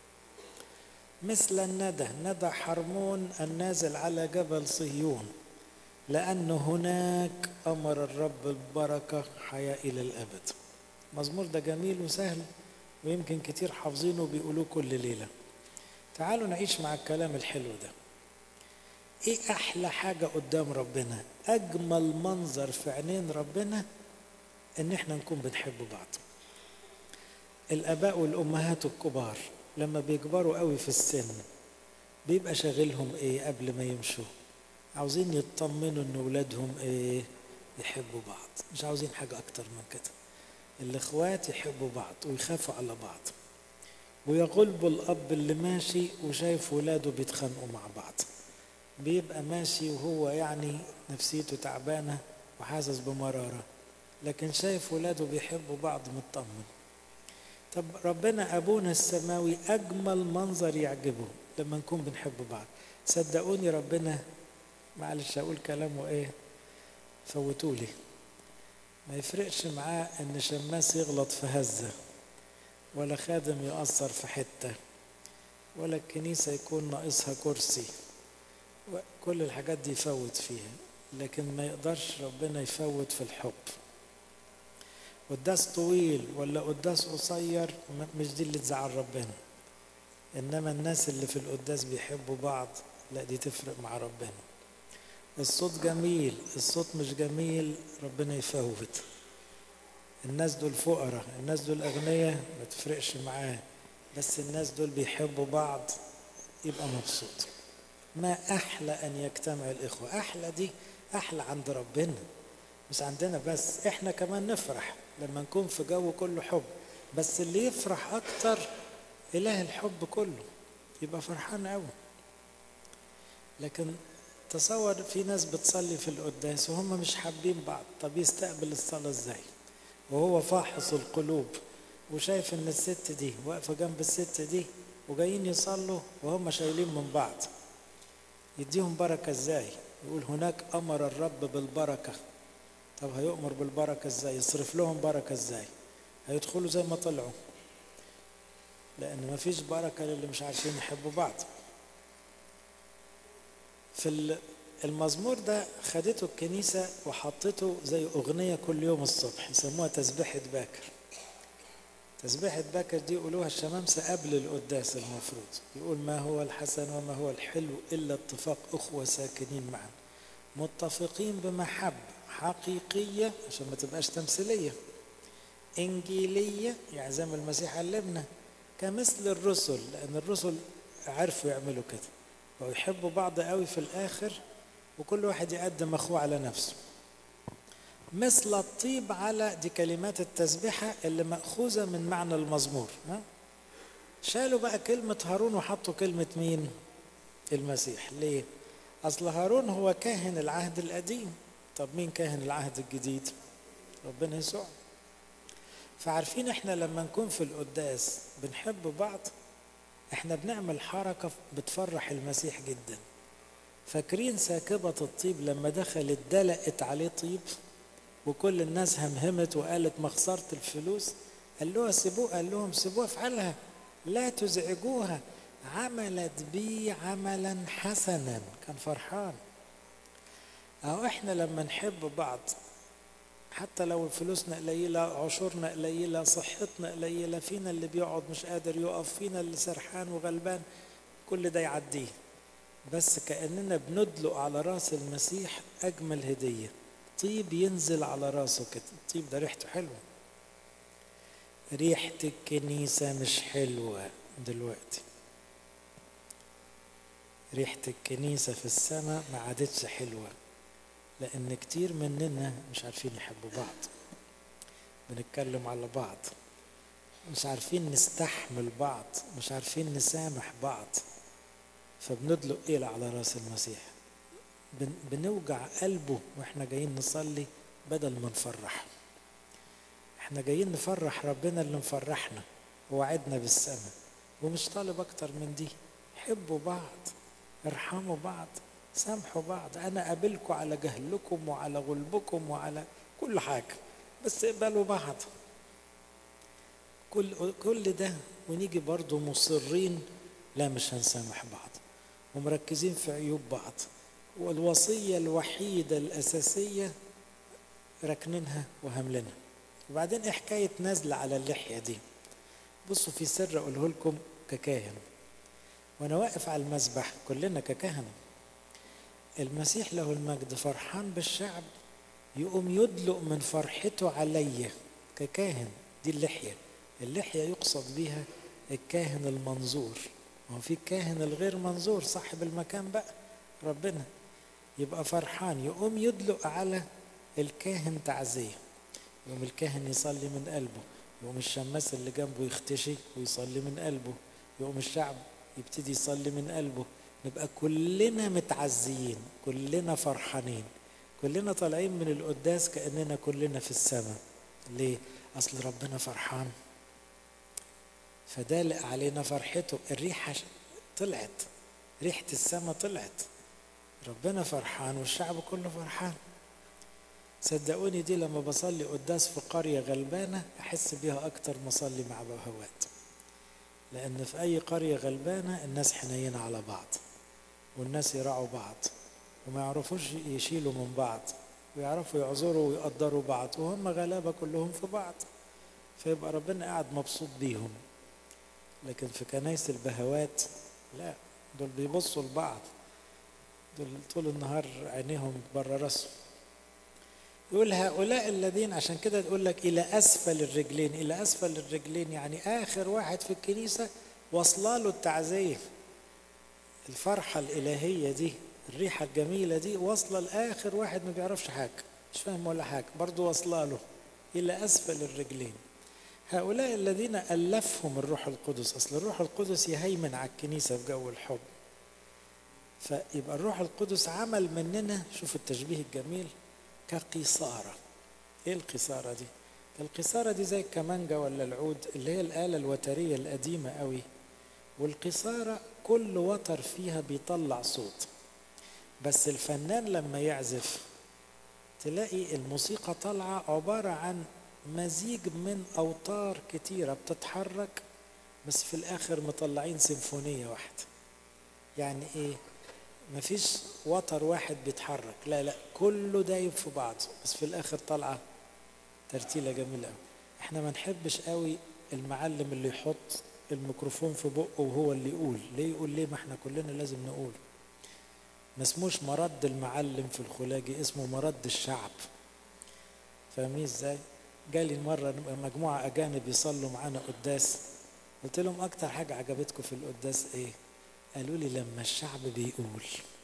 مثل الندى ندى حرمون النازل على جبل صهيون لأن هناك أمر الرب البركة حياة إلى الأبد مزمور ده جميل وسهل ويمكن كتير حافظينه وبيقولوه كل ليلة تعالوا نعيش مع الكلام الحلو ده ايه احلى حاجة قدام ربنا اجمل منظر في عينين ربنا ان احنا نكون بنحب بعض الاباء والامهات الكبار لما بيكبروا قوي في السن بيبقى شاغلهم ايه قبل ما يمشوا عاوزين يطمنوا ان ولادهم ايه يحبوا بعض مش عاوزين حاجة اكتر من كده الاخوات يحبوا بعض ويخافوا على بعض ويغلبوا الاب اللي ماشي وشايف ولاده بيتخانقوا مع بعض بيبقى ماشي وهو يعني نفسيته تعبانه وحاسس بمراره لكن شايف ولاده بيحبوا بعض مطمن طب ربنا ابونا السماوي اجمل منظر يعجبه لما نكون بنحب بعض صدقوني ربنا معلش اقول كلامه ايه فوتولي ما يفرقش معاه ان شماس يغلط في هزه ولا خادم يأثر في حته ولا الكنيسه يكون ناقصها كرسي كل الحاجات دي يفوت فيها لكن ما يقدرش ربنا يفوت في الحب قداس طويل ولا قداس قصير مش دي اللي تزعل ربنا انما الناس اللي في القداس بيحبوا بعض لا دي تفرق مع ربنا الصوت جميل الصوت مش جميل ربنا يفوت الناس دول فقراء الناس دول اغنياء ما تفرقش معاه بس الناس دول بيحبوا بعض يبقى مبسوط ما احلى ان يجتمع الاخوه احلى دي احلى عند ربنا مش عندنا بس احنا كمان نفرح لما نكون في جو كله حب بس اللي يفرح اكتر اله الحب كله يبقى فرحان قوي لكن تصور في ناس بتصلي في القداس وهم مش حابين بعض طب يستقبل الصلاة ازاي وهو فاحص القلوب وشايف ان الست دي واقفة جنب الست دي وجايين يصلوا وهم شايلين من بعض يديهم بركة ازاي يقول هناك امر الرب بالبركة طب هيؤمر بالبركة ازاي يصرف لهم بركة ازاي هيدخلوا زي ما طلعوا لان مفيش بركة للي مش عارفين يحبوا بعض في المزمور ده خدته الكنيسة وحطته زي أغنية كل يوم الصبح يسموها تسبيحة باكر تسبيحة باكر دي يقولوها الشمامسة قبل القداس المفروض يقول ما هو الحسن وما هو الحلو إلا اتفاق أخوة ساكنين معا متفقين بمحبة حقيقية عشان ما تبقاش تمثيلية إنجيلية يعني زي ما المسيح علمنا كمثل الرسل لأن الرسل عرفوا يعملوا كده ويحبوا بعض قوي في الآخر وكل واحد يقدم أخوه على نفسه مثل الطيب على دي كلمات التسبيحة اللي مأخوذة من معنى المزمور ها؟ شالوا بقى كلمة هارون وحطوا كلمة مين المسيح ليه أصل هارون هو كاهن العهد القديم طب مين كاهن العهد الجديد ربنا يسوع فعارفين احنا لما نكون في القداس بنحب بعض احنا بنعمل حركة بتفرح المسيح جدا فاكرين ساكبة الطيب لما دخلت دلقت عليه طيب وكل الناس همهمت وقالت ما خسرت الفلوس قال له سيبوه قال لهم سيبوها افعلها لا تزعجوها عملت بي عملا حسنا كان فرحان اهو احنا لما نحب بعض حتى لو فلوسنا قليلة عشورنا قليلة صحتنا قليلة فينا اللي بيقعد مش قادر يقف فينا اللي سرحان وغلبان كل ده يعديه بس كأننا بندلق على راس المسيح أجمل هدية طيب ينزل على راسه كده الطيب ده ريحته حلوة ريحة الكنيسة مش حلوة دلوقتي ريحة الكنيسة في السماء ما عادتش حلوة لأن كتير مننا مش عارفين يحبوا بعض بنتكلم على بعض مش عارفين نستحمل بعض مش عارفين نسامح بعض فبندلق ايه على راس المسيح بن بنوجع قلبه واحنا جايين نصلي بدل ما نفرح احنا جايين نفرح ربنا اللي مفرحنا ووعدنا بالسماء ومش طالب اكتر من دي حبوا بعض ارحموا بعض سامحوا بعض انا قابلكم على جهلكم وعلى غلبكم وعلى كل حاجه بس اقبلوا بعض كل كل ده ونيجي برضه مصرين لا مش هنسامح بعض ومركزين في عيوب بعض والوصيه الوحيده الاساسيه راكنينها وهاملينها وبعدين ايه حكايه نازله على اللحيه دي بصوا في سر اقوله لكم ككاهن وانا واقف على المسبح كلنا ككهنه المسيح له المجد فرحان بالشعب يقوم يدلق من فرحته عليا ككاهن دي اللحيه اللحيه يقصد بيها الكاهن المنظور هو في الكاهن الغير منظور صاحب المكان بقى ربنا يبقى فرحان يقوم يدلق على الكاهن تعزيه يقوم الكاهن يصلي من قلبه يقوم الشماس اللي جنبه يختشي ويصلي من قلبه يقوم الشعب يبتدي يصلي من قلبه نبقى كلنا متعزيين كلنا فرحانين كلنا طالعين من القداس كأننا كلنا في السماء ليه؟ أصل ربنا فرحان فدالق علينا فرحته الريحة طلعت ريحة السماء طلعت ربنا فرحان والشعب كله فرحان صدقوني دي لما بصلي قداس في قرية غلبانة أحس بيها أكتر ما أصلي مع بهوات لأن في أي قرية غلبانة الناس حنينة على بعض والناس يراعوا بعض وما يعرفوش يشيلوا من بعض ويعرفوا يعذروا ويقدروا بعض وهم غلابة كلهم في بعض فيبقى ربنا قاعد مبسوط بيهم لكن في كنايس البهوات لا دول بيبصوا لبعض دول طول النهار عينيهم بره راسهم يقول هؤلاء الذين عشان كده تقول لك الى اسفل الرجلين الى اسفل الرجلين يعني اخر واحد في الكنيسه واصله له التعزيه الفرحه الالهيه دي الريحه الجميله دي واصله لاخر واحد ما بيعرفش حاجه مش فاهم ولا حاجه برضه واصله له الى اسفل الرجلين هؤلاء الذين الفهم الروح القدس اصل الروح القدس يهيمن على الكنيسه في جو الحب فيبقى الروح القدس عمل مننا شوف التشبيه الجميل كقيصارة ايه القيصارة دي القيصارة دي زي الكمانجة ولا العود اللي هي الآلة الوترية القديمة قوي والقيصارة كل وتر فيها بيطلع صوت بس الفنان لما يعزف تلاقي الموسيقى طالعة عبارة عن مزيج من أوتار كتيرة بتتحرك بس في الآخر مطلعين سيمفونية واحدة يعني إيه مفيش وتر واحد بيتحرك لا لا كله دايب في بعض بس في الاخر طالعه ترتيله جميله قوي احنا ما نحبش قوي المعلم اللي يحط الميكروفون في بقه وهو اللي يقول ليه يقول ليه ما احنا كلنا لازم نقول ما اسموش مرد المعلم في الخلاجي اسمه مرد الشعب فاهمين ازاي جالي مرة مجموعة أجانب يصلوا معانا قداس قلت لهم أكتر حاجة عجبتكم في القداس إيه؟ قالوا لي لما الشعب بيقول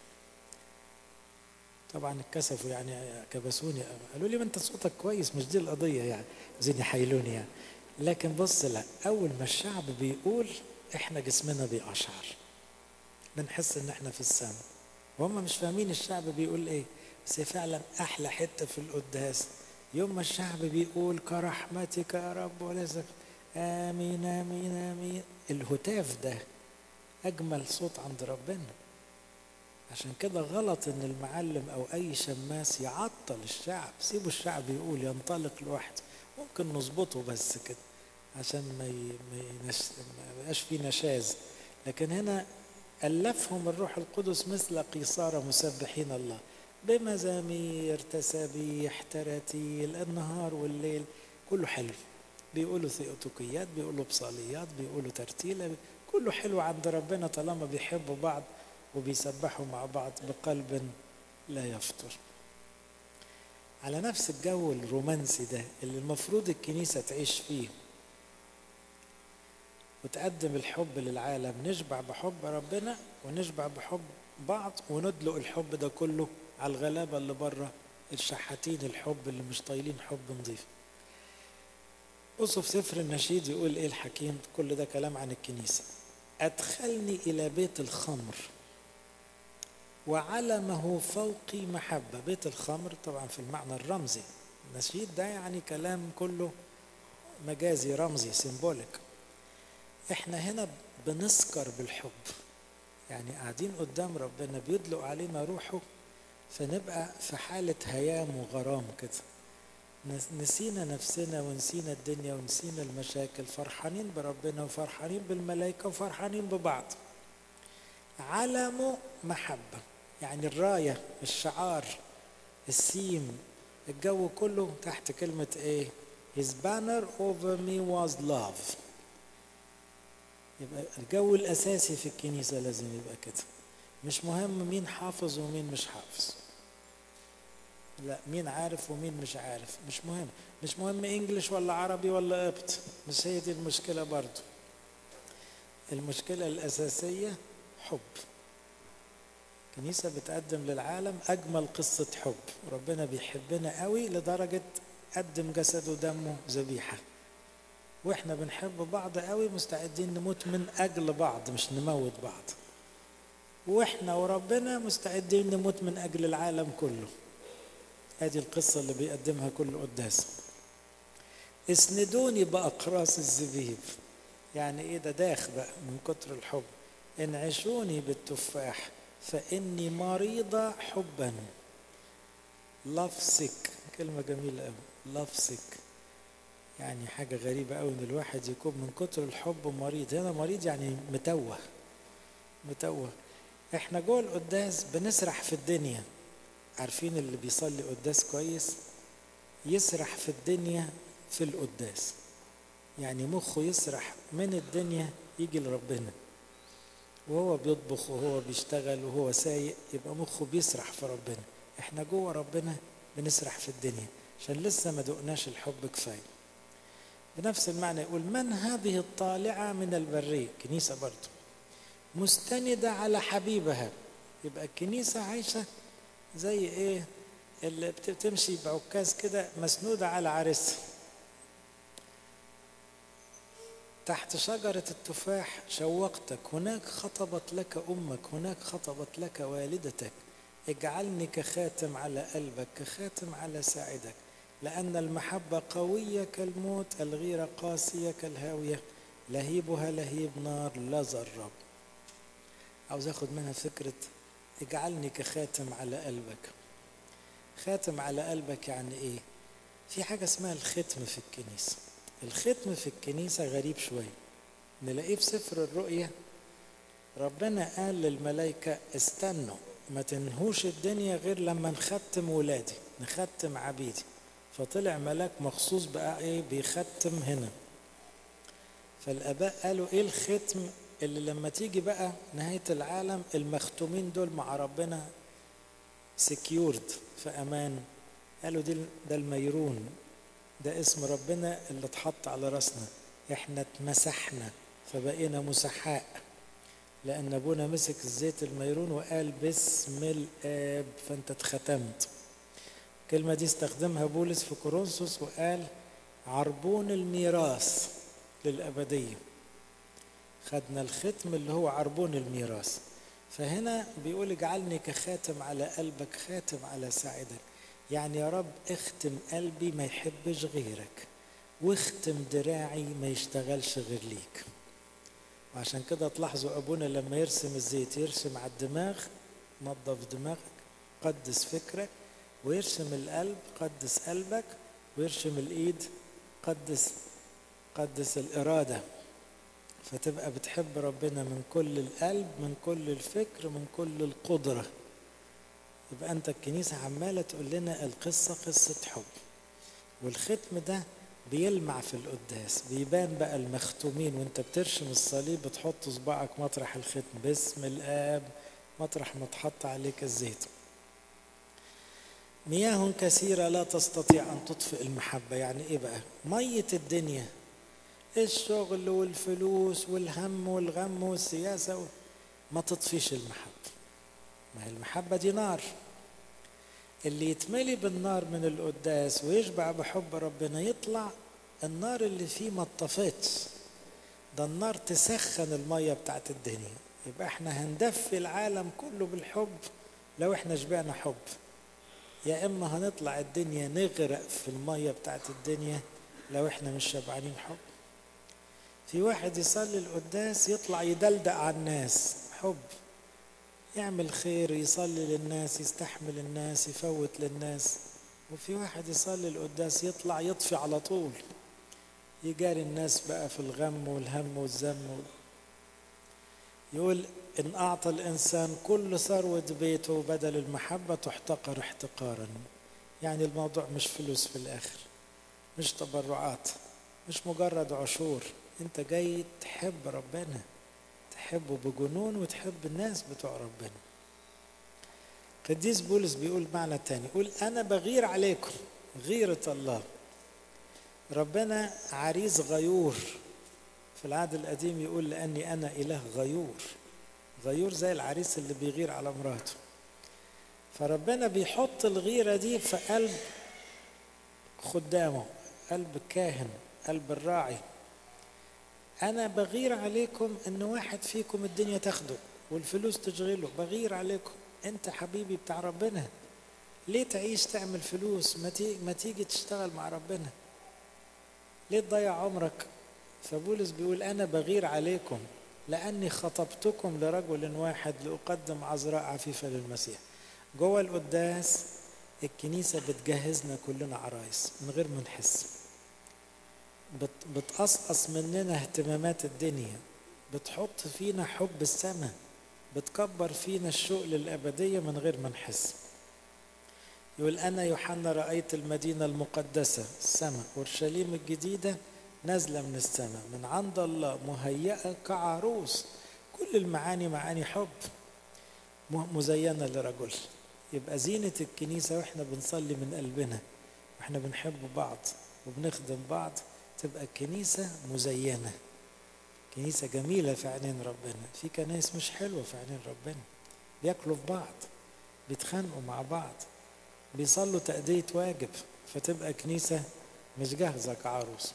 طبعا اتكسفوا يعني كبسوني قالوا لي ما انت صوتك كويس مش دي القضيه يعني عايزين يحايلوني يعني لكن بص لا اول ما الشعب بيقول احنا جسمنا بيقشعر بنحس ان احنا في السماء وهم مش فاهمين الشعب بيقول ايه بس فعلا احلى حته في القداس يوم ما الشعب بيقول كرحمتك يا رب وليس امين امين امين الهتاف ده أجمل صوت عند ربنا عشان كده غلط إن المعلم أو أي شماس يعطل الشعب سيبوا الشعب يقول ينطلق لوحده ممكن نظبطه بس كده عشان ما ما يبقاش فيه نشاز لكن هنا ألفهم الروح القدس مثل قيصارى مسبحين الله بمزامير تسابيح تراتيل النهار والليل كله حلو بيقولوا ثيوتوكيات بيقولوا بصاليات بيقولوا ترتيلة كله حلو عند ربنا طالما بيحبوا بعض وبيسبحوا مع بعض بقلب لا يفطر على نفس الجو الرومانسي ده اللي المفروض الكنيسة تعيش فيه وتقدم الحب للعالم نشبع بحب ربنا ونشبع بحب بعض وندلق الحب ده كله على الغلابة اللي بره الشحاتين الحب اللي مش طايلين حب نظيف بصوا في سفر النشيد يقول ايه الحكيم كل ده كلام عن الكنيسة أدخلني إلى بيت الخمر وعلمه فوقي محبة بيت الخمر طبعا في المعنى الرمزي النشيد ده يعني كلام كله مجازي رمزي سيمبوليك احنا هنا بنسكر بالحب يعني قاعدين قدام ربنا بيدلق علينا روحه فنبقى في حالة هيام وغرام كده نسينا نفسنا ونسينا الدنيا ونسينا المشاكل فرحانين بربنا وفرحانين بالملائكة وفرحانين ببعض علم محبة يعني الراية الشعار السيم الجو كله تحت كلمة ايه His banner over me was love يبقى الجو الأساسي في الكنيسة لازم يبقى كده مش مهم مين حافظ ومين مش حافظ لا مين عارف ومين مش عارف مش مهم مش مهم انجلش ولا عربي ولا قبط مش هي دي المشكلة برضو المشكلة الأساسية حب الكنيسة بتقدم للعالم أجمل قصة حب وربنا بيحبنا قوي لدرجة قدم جسده ودمه ذبيحة واحنا بنحب بعض قوي مستعدين نموت من أجل بعض مش نموت بعض واحنا وربنا مستعدين نموت من أجل العالم كله هذه القصة اللي بيقدمها كل قداس اسندوني بأقراص الزبيب يعني ايه ده داخ بقى من كتر الحب انعشوني بالتفاح فإني مريضة حبا لفسك كلمة جميلة قوي لفسك يعني حاجة غريبة قوي إن الواحد يكون من كتر الحب مريض هنا مريض يعني متوه متوه احنا جوه القداس بنسرح في الدنيا عارفين اللي بيصلي قداس كويس يسرح في الدنيا في القداس يعني مخه يسرح من الدنيا يجي لربنا وهو بيطبخ وهو بيشتغل وهو سايق يبقى مخه بيسرح في ربنا احنا جوه ربنا بنسرح في الدنيا عشان لسه ما دقناش الحب كفايه بنفس المعنى يقول من هذه الطالعة من البرية كنيسة برضه مستندة على حبيبها يبقى الكنيسة عايشة زي ايه اللي بتمشي بعكاز كده مسنودة على عرسها تحت شجرة التفاح شوقتك هناك خطبت لك أمك هناك خطبت لك والدتك اجعلني كخاتم على قلبك كخاتم على ساعدك لأن المحبة قوية كالموت الغيرة قاسية كالهاوية لهيبها لهيب نار لظى الرب عاوز اخد منها فكرة اجعلني كخاتم على قلبك خاتم على قلبك يعني ايه في حاجة اسمها الختم في الكنيسة الختم في الكنيسة غريب شوية نلاقيه في سفر الرؤية ربنا قال للملائكة استنوا ما تنهوش الدنيا غير لما نختم ولادي نختم عبيدي فطلع ملاك مخصوص بقى ايه بيختم هنا فالاباء قالوا ايه الختم اللي لما تيجي بقى نهاية العالم المختومين دول مع ربنا سكيورد في امان قالوا دي ده الميرون ده اسم ربنا اللي اتحط على راسنا احنا اتمسحنا فبقينا مسحاء لان ابونا مسك الزيت الميرون وقال باسم الاب فانت اتختمت الكلمة دي استخدمها بولس في كورنثوس وقال عربون الميراث للأبدية خدنا الختم اللي هو عربون الميراث فهنا بيقول اجعلني كخاتم على قلبك خاتم على ساعدك يعني يا رب اختم قلبي ما يحبش غيرك واختم دراعي ما يشتغلش غير ليك وعشان كده تلاحظوا ابونا لما يرسم الزيت يرسم على الدماغ نظف دماغك قدس فكرك ويرسم القلب قدس قلبك ويرسم الايد قدس قدس الاراده فتبقى بتحب ربنا من كل القلب من كل الفكر من كل القدره يبقى انت الكنيسه عماله تقول لنا القصه قصه حب والختم ده بيلمع في القداس بيبان بقى المختومين وانت بترشم الصليب بتحط صباعك مطرح الختم باسم الاب مطرح ما تحط عليك الزيت مياه كثيرة لا تستطيع أن تطفئ المحبة يعني إيه بقى مية الدنيا الشغل والفلوس والهم والغم والسياسة ما تطفيش المحبة ما هي المحبة دي نار اللي يتملي بالنار من القداس ويشبع بحب ربنا يطلع النار اللي فيه ما اتطفتش ده النار تسخن المية بتاعت الدنيا يبقى احنا هندفي العالم كله بالحب لو احنا شبعنا حب يا اما هنطلع الدنيا نغرق في الميه بتاعت الدنيا لو احنا مش شبعانين حب في واحد يصلي القداس يطلع يدلدق على الناس حب يعمل خير يصلي للناس يستحمل الناس يفوت للناس وفي واحد يصلي القداس يطلع يطفي على طول يجاري الناس بقى في الغم والهم والذم يقول إن أعطى الإنسان كل ثروة بيته بدل المحبة تحتقر احتقارا يعني الموضوع مش فلوس في الآخر مش تبرعات مش مجرد عشور أنت جاي تحب ربنا تحبه بجنون وتحب الناس بتوع ربنا قديس بولس بيقول معنى تاني يقول أنا بغير عليكم غيرة الله ربنا عريس غيور في العهد القديم يقول لأني أنا إله غيور غيور زي العريس اللي بيغير على مراته فربنا بيحط الغيرة دي في قلب خدامه قلب الكاهن قلب الراعي أنا بغير عليكم إن واحد فيكم الدنيا تاخده والفلوس تشغله بغير عليكم أنت حبيبي بتاع ربنا ليه تعيش تعمل فلوس ما تيجي, ما تيجي تشتغل مع ربنا ليه تضيع عمرك فبولس بيقول أنا بغير عليكم لأني خطبتكم لرجل واحد لأقدم عذراء عفيفة للمسيح جوه القداس الكنيسة بتجهزنا كلنا عرايس من غير ما نحس بتقصقص مننا اهتمامات الدنيا بتحط فينا حب السماء بتكبر فينا الشوق للأبدية من غير ما نحس يقول أنا يوحنا رأيت المدينة المقدسة السماء أورشليم الجديدة نازلة من السماء من عند الله مهيئة كعروس كل المعاني معاني حب مزينة لرجل يبقى زينة الكنيسة واحنا بنصلي من قلبنا واحنا بنحب بعض وبنخدم بعض تبقى الكنيسة مزينة كنيسة جميلة في عينين ربنا في كنايس مش حلوة في عينين ربنا بياكلوا في بعض بيتخانقوا مع بعض بيصلوا تأدية واجب فتبقى كنيسة مش جاهزة كعروس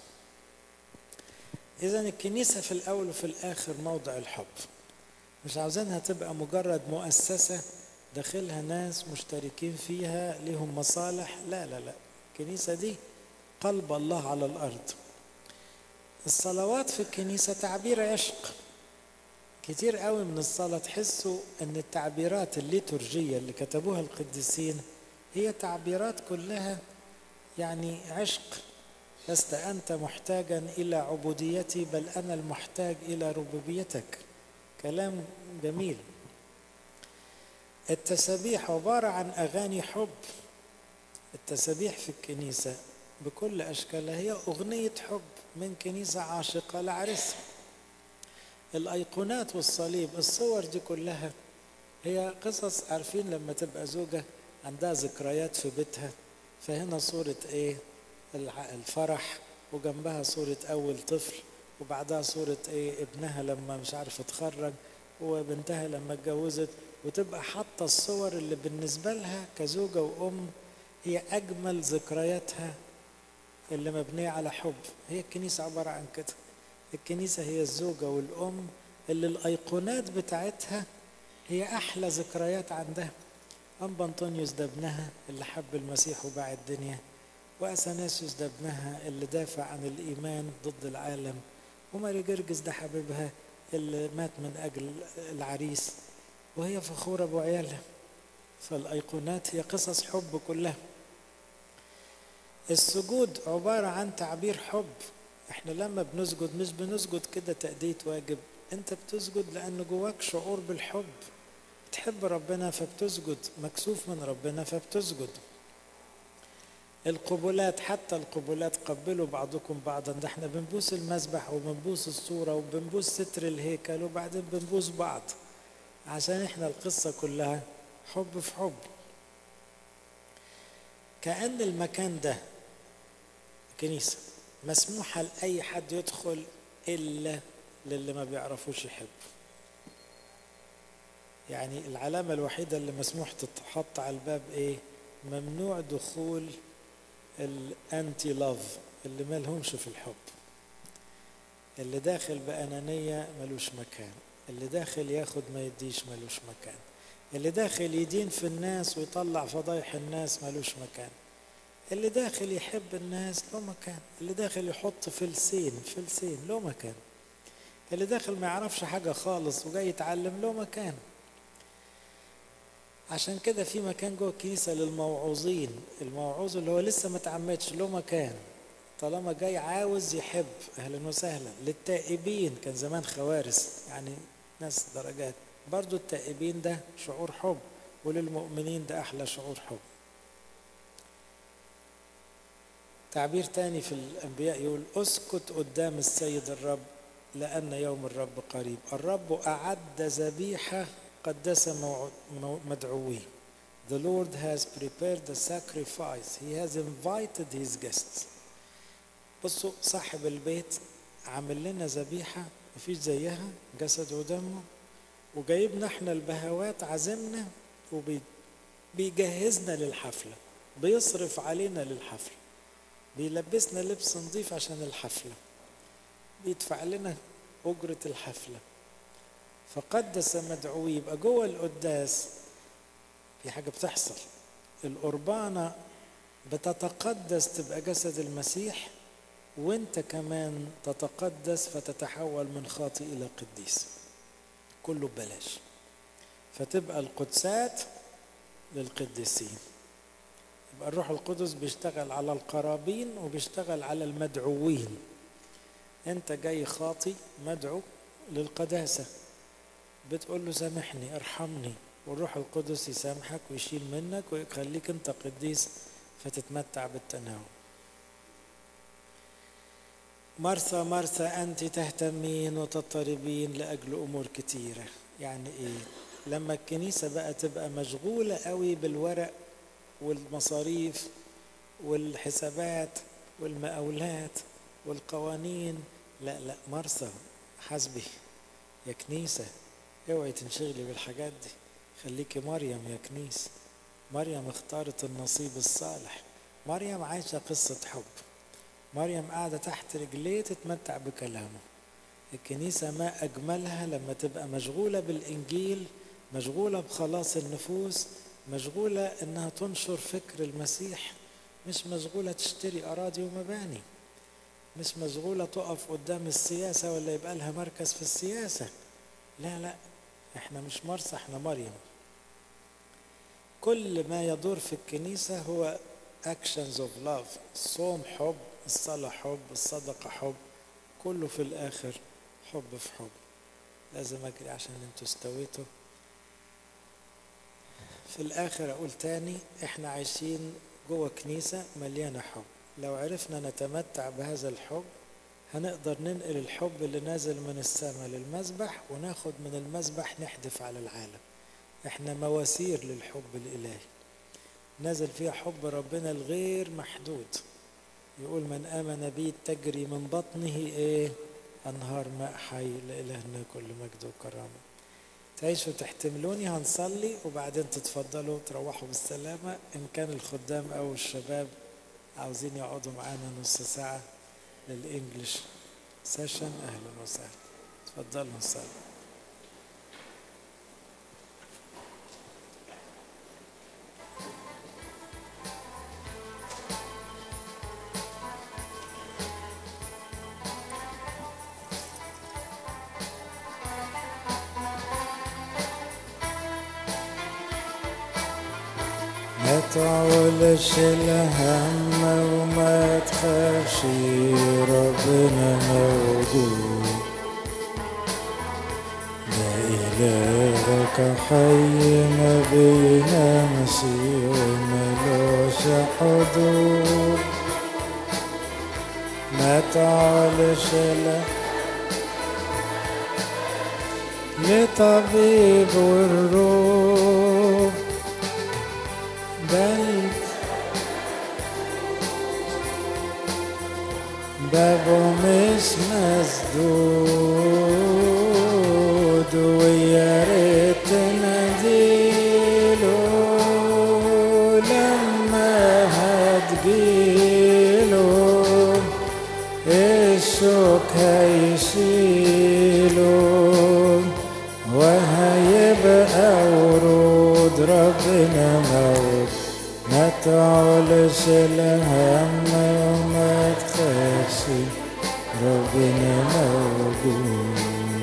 إذا الكنيسة في الأول وفي الآخر موضع الحب مش عاوزينها تبقى مجرد مؤسسة داخلها ناس مشتركين فيها لهم مصالح لا لا لا الكنيسة دي قلب الله على الأرض الصلوات في الكنيسة تعبير عشق كتير قوي من الصلاة تحسوا أن التعبيرات الليتورجية اللي كتبوها القديسين هي تعبيرات كلها يعني عشق لست أنت محتاجا إلى عبوديتي بل أنا المحتاج إلى ربوبيتك كلام جميل التسابيح عبارة عن أغاني حب التسابيح في الكنيسة بكل أشكالها هي أغنية حب من كنيسة عاشقة لعرسها الأيقونات والصليب الصور دي كلها هي قصص عارفين لما تبقى زوجة عندها ذكريات في بيتها فهنا صورة إيه الفرح وجنبها صورة أول طفل وبعدها صورة إيه ابنها لما مش عارف اتخرج وبنتها لما اتجوزت وتبقى حاطة الصور اللي بالنسبة لها كزوجة وأم هي أجمل ذكرياتها اللي مبنية على حب هي الكنيسة عبارة عن كده الكنيسة هي الزوجة والأم اللي الأيقونات بتاعتها هي أحلى ذكريات عندها أم أنطونيوس ده ابنها اللي حب المسيح وباع الدنيا وأثناسيوس ده ابنها اللي دافع عن الإيمان ضد العالم وماري جرجس ده حبيبها اللي مات من أجل العريس وهي فخورة بعيالها فالأيقونات هي قصص حب كلها السجود عبارة عن تعبير حب احنا لما بنسجد مش بنسجد كده تأدية واجب انت بتسجد لأن جواك شعور بالحب بتحب ربنا فبتسجد مكسوف من ربنا فبتسجد القبلات حتى القبلات قبلوا بعضكم بعضا ده احنا بنبوس المسبح وبنبوس الصورة وبنبوس ستر الهيكل وبعدين بنبوس بعض عشان احنا القصة كلها حب في حب كأن المكان ده كنيسة مسموحة لأي حد يدخل إلا للي ما بيعرفوش يحب يعني العلامة الوحيدة اللي مسموح تتحط على الباب إيه ممنوع دخول الانتي لاف اللي ما لهمش في الحب اللي داخل بأنانية ملوش مكان اللي داخل ياخد ما يديش ملوش مكان اللي داخل يدين في الناس ويطلع فضايح الناس ملوش مكان اللي داخل يحب الناس له مكان اللي داخل يحط فلسين فلسين له مكان اللي داخل ما يعرفش حاجة خالص وجاي يتعلم له مكان عشان كده في مكان جوه الكنيسة للموعوظين الموعوظ اللي هو لسه ما تعمدش له مكان طالما جاي عاوز يحب اهلا وسهلا للتائبين كان زمان خوارس يعني ناس درجات برضو التائبين ده شعور حب وللمؤمنين ده احلى شعور حب تعبير تاني في الانبياء يقول اسكت قدام السيد الرب لان يوم الرب قريب الرب اعد ذبيحه قدس مدعويه The Lord has prepared the sacrifice. He has invited his guests. بصوا صاحب البيت عامل لنا ذبيحة مفيش زيها جسد ودمه وجايبنا احنا البهوات عزمنا وبيجهزنا للحفلة بيصرف علينا للحفلة بيلبسنا لبس نظيف عشان الحفلة بيدفع لنا أجرة الحفلة فقدس مدعوي يبقى جوه القداس في حاجة بتحصل القربانة بتتقدس تبقى جسد المسيح وانت كمان تتقدس فتتحول من خاطئ الى قديس كله ببلاش فتبقى القدسات للقديسين يبقى الروح القدس بيشتغل على القرابين وبيشتغل على المدعوين انت جاي خاطي مدعو للقداسة بتقول له سامحني ارحمني والروح القدس يسامحك ويشيل منك ويخليك انت قديس فتتمتع بالتناول مرثا مرثا أنت تهتمين وتضطربين لأجل أمور كتيرة يعني إيه لما الكنيسة بقى تبقى مشغولة قوي بالورق والمصاريف والحسابات والمقاولات والقوانين لا لا مرثا حسبي يا كنيسة اوعي تنشغلي بالحاجات دي خليكي مريم يا كنيسة مريم اختارت النصيب الصالح مريم عايشة قصة حب مريم قاعدة تحت رجليه تتمتع بكلامه الكنيسة ما أجملها لما تبقى مشغولة بالإنجيل مشغولة بخلاص النفوس مشغولة إنها تنشر فكر المسيح مش مشغولة تشتري أراضي ومباني مش مشغولة تقف قدام السياسة ولا يبقى لها مركز في السياسة لا لا احنا مش مرسى احنا مريم كل ما يدور في الكنيسة هو actions of love الصوم حب الصلاة حب الصدقة حب كله في الآخر حب في حب لازم أجري عشان انتوا استويتوا في الآخر أقول تاني إحنا عايشين جوه كنيسة مليانة حب لو عرفنا نتمتع بهذا الحب هنقدر ننقل الحب اللي نازل من السماء للمسبح وناخد من المسبح نحدف على العالم احنا مواسير للحب الإلهي نزل فيها حب ربنا الغير محدود يقول من آمن بي تجري من بطنه إيه أنهار ماء حي لإلهنا كل مجد وكرامة تعيشوا تحتملوني هنصلي وبعدين تتفضلوا تروحوا بالسلامة إن كان الخدام أو الشباب عاوزين يقعدوا معانا نص ساعة للإنجليش سيشن أهلا وسهلا تفضلوا نصلي ما تعولش الهم وما تخافش ربنا موجود ده إلهك حي ما بينامشي وملوش حدود ما تعولش الهم لطبيب والروح بل بابه مش مسدود ويا ريت تناديله لما هتجيله الشوك هيشيله وهيبقى ورود ربنا موت ما تعولش الهم وما تخافش ربنا موجود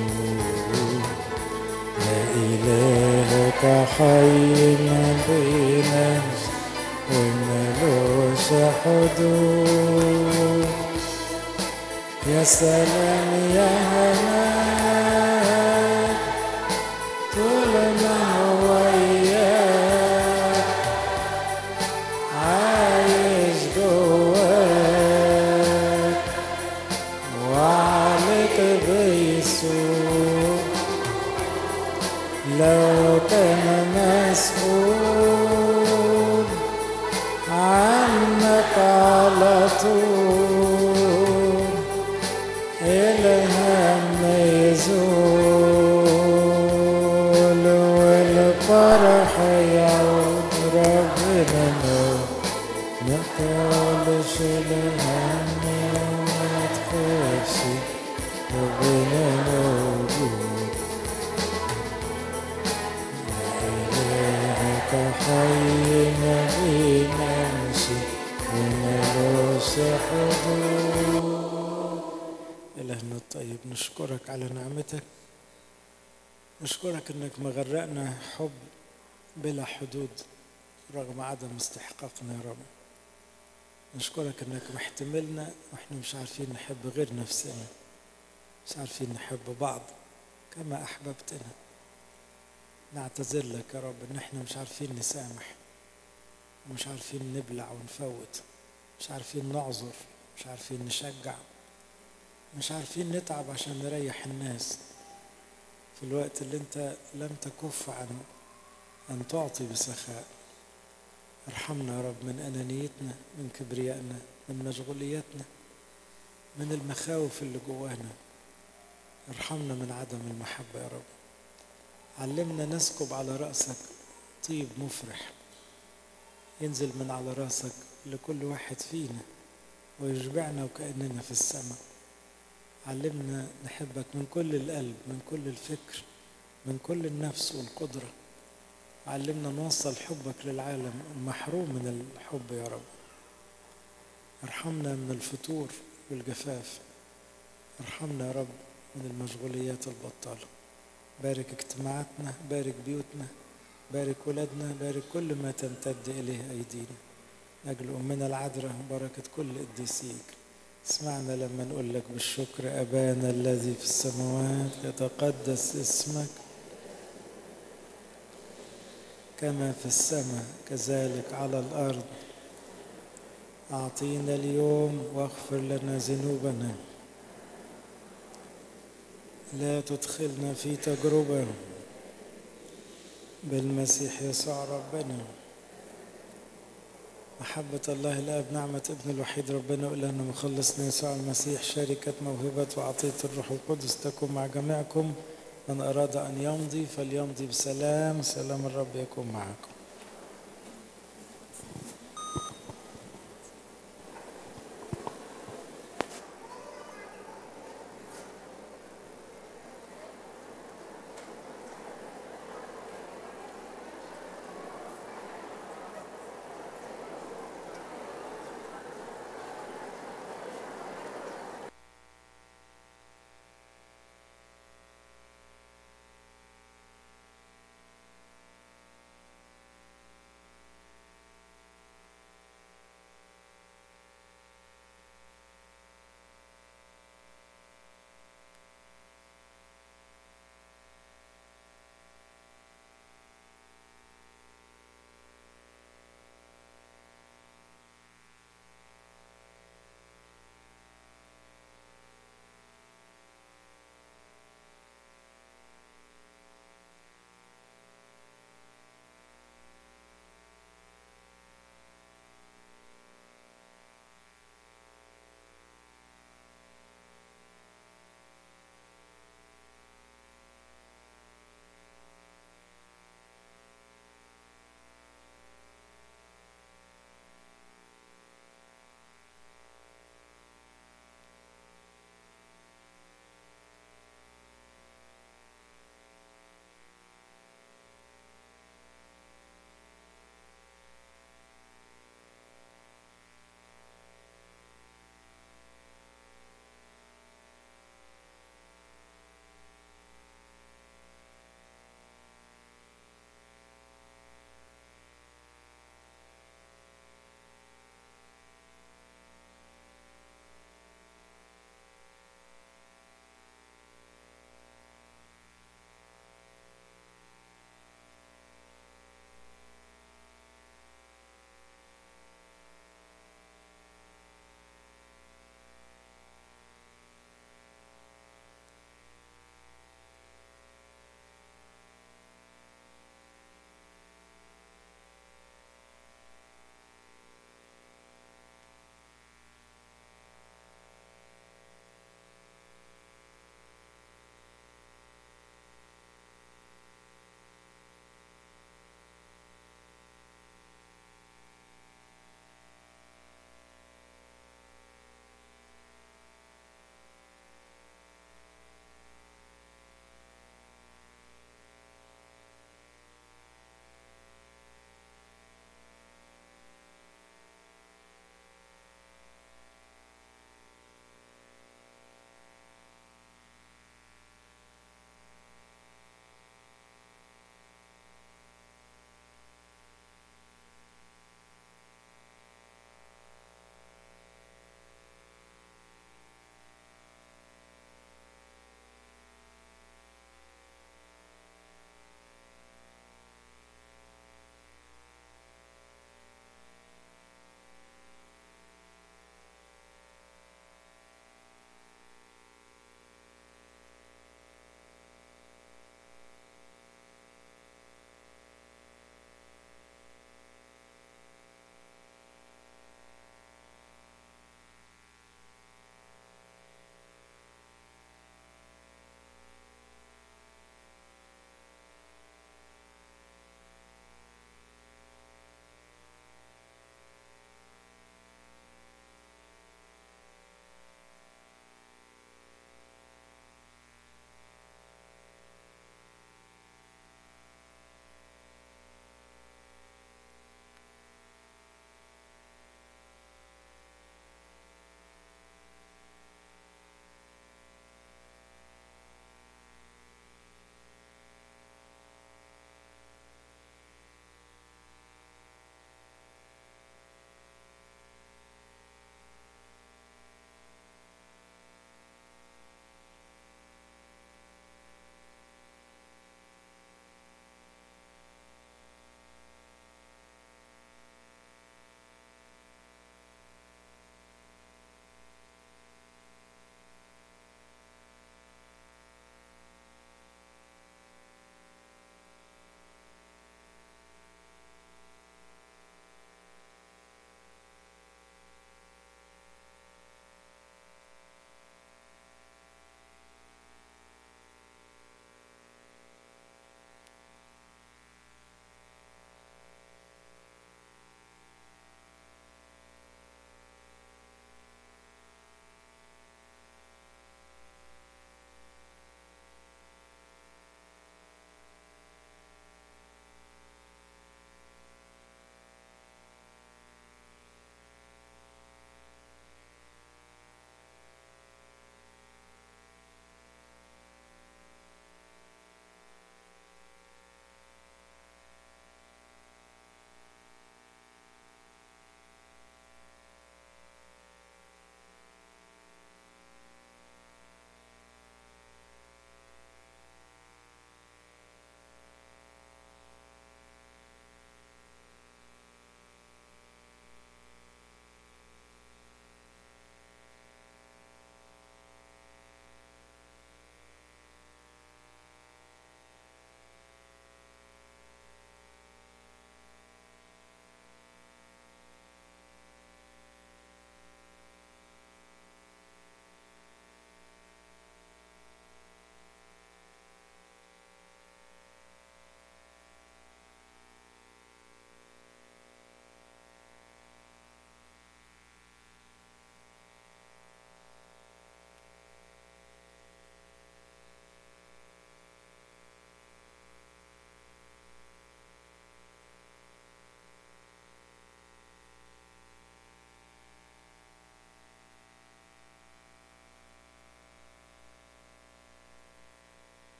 لا إلهك حي ما بيناش وملوش حدود يا سلام يا هناك طول ما هو إياك عايش جواك وعليك بيسوق لو كان مسؤول عنك على طول الهم يزول والفرح يعود ربنا نور ما تقولش الهم وما تخافش ربنا موجود إلهك حي ما بينامش وملوش حدود إلهنا الطيب نشكرك على نعمتك نشكرك انك مغرقنا حب بلا حدود رغم عدم استحقاقنا يا رب نشكرك انك محتملنا واحنا مش عارفين نحب غير نفسنا مش عارفين نحب بعض كما احببتنا نعتذر لك يا رب ان احنا مش عارفين نسامح ومش عارفين نبلع ونفوت مش عارفين نعذر مش عارفين نشجع مش عارفين نتعب عشان نريح الناس في الوقت اللي انت لم تكف عن ان تعطي بسخاء ارحمنا يا رب من انانيتنا من كبريائنا من مشغولياتنا من المخاوف اللي جوانا ارحمنا من عدم المحبة يا رب علمنا نسكب على رأسك طيب مفرح ينزل من على رأسك لكل واحد فينا ويشبعنا وكأننا في السماء علمنا نحبك من كل القلب من كل الفكر من كل النفس والقدرة علمنا نوصل حبك للعالم المحروم من الحب يا رب ارحمنا من الفتور والجفاف ارحمنا يا رب من المشغوليات البطالة بارك اجتماعاتنا بارك بيوتنا بارك ولادنا بارك كل ما تمتد إليه أيدينا أجل أمنا العذراء بركة كل قديسيك اسمعنا لما نقول لك بالشكر أبانا الذي في السماوات يتقدس اسمك كما في السماء كذلك على الأرض أعطينا اليوم واغفر لنا ذنوبنا لا تدخلنا في تجربة بالمسيح يسوع ربنا محبة الله الآب نعمة ابن الوحيد ربنا وإلهنا مخلصنا يسوع المسيح شركة موهبة وعطية الروح القدس تكون مع جميعكم من أراد أن يمضي فليمضي بسلام سلام الرب يكون معكم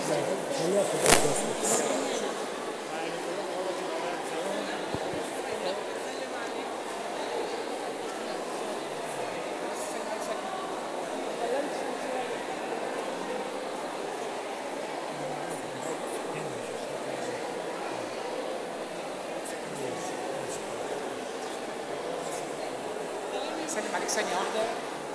خليها في القداس
سلم عليك ثانية واحدة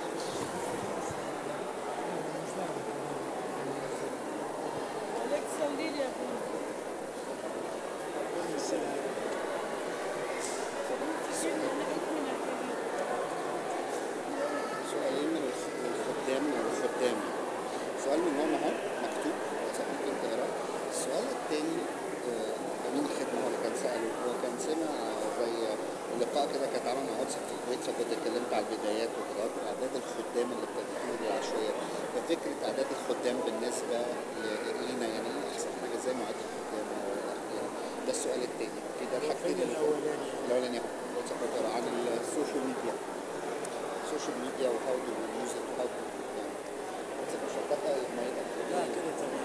سؤالين من الخ- من الخدام من الخدام سؤال من نوع اهو مكتوب سواء ممكن تقراه السؤال الثاني امين الخدمه هو اللي كان ساله هو كان سمع زي لقاء كده كان اتعمل مع واتس في الكويت فكنت اتكلمت على البدايات وكده واعداد الخدام اللي بتتم بالعشوائيه ففكره اعداد الخدام بالنسبه ل- لينا يعني ايه احسن حاجه ازاي نعد الخدام يعني ده السؤال الثاني كده الحاجتين
فين
اللي
الاولاني
الاولاني اهو واتس اب عن السوشيال ميديا السوشيال ميديا وهاو تو يوز ات وهاو يعني مش هتبقى الميدان
لا كده تمام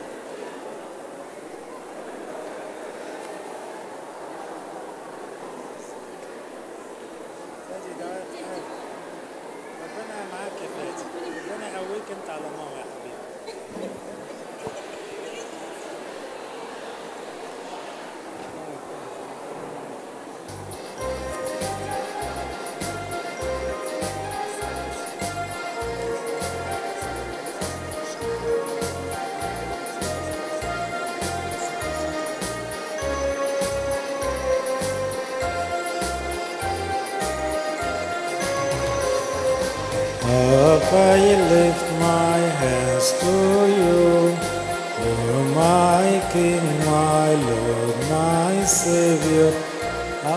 فادي دعاء حاجة. ربنا معاك يا فادي ربنا يقويك انت على ماما يا حبيبي Up I lift my hands to you, you my King, my Lord, my Savior. Ah.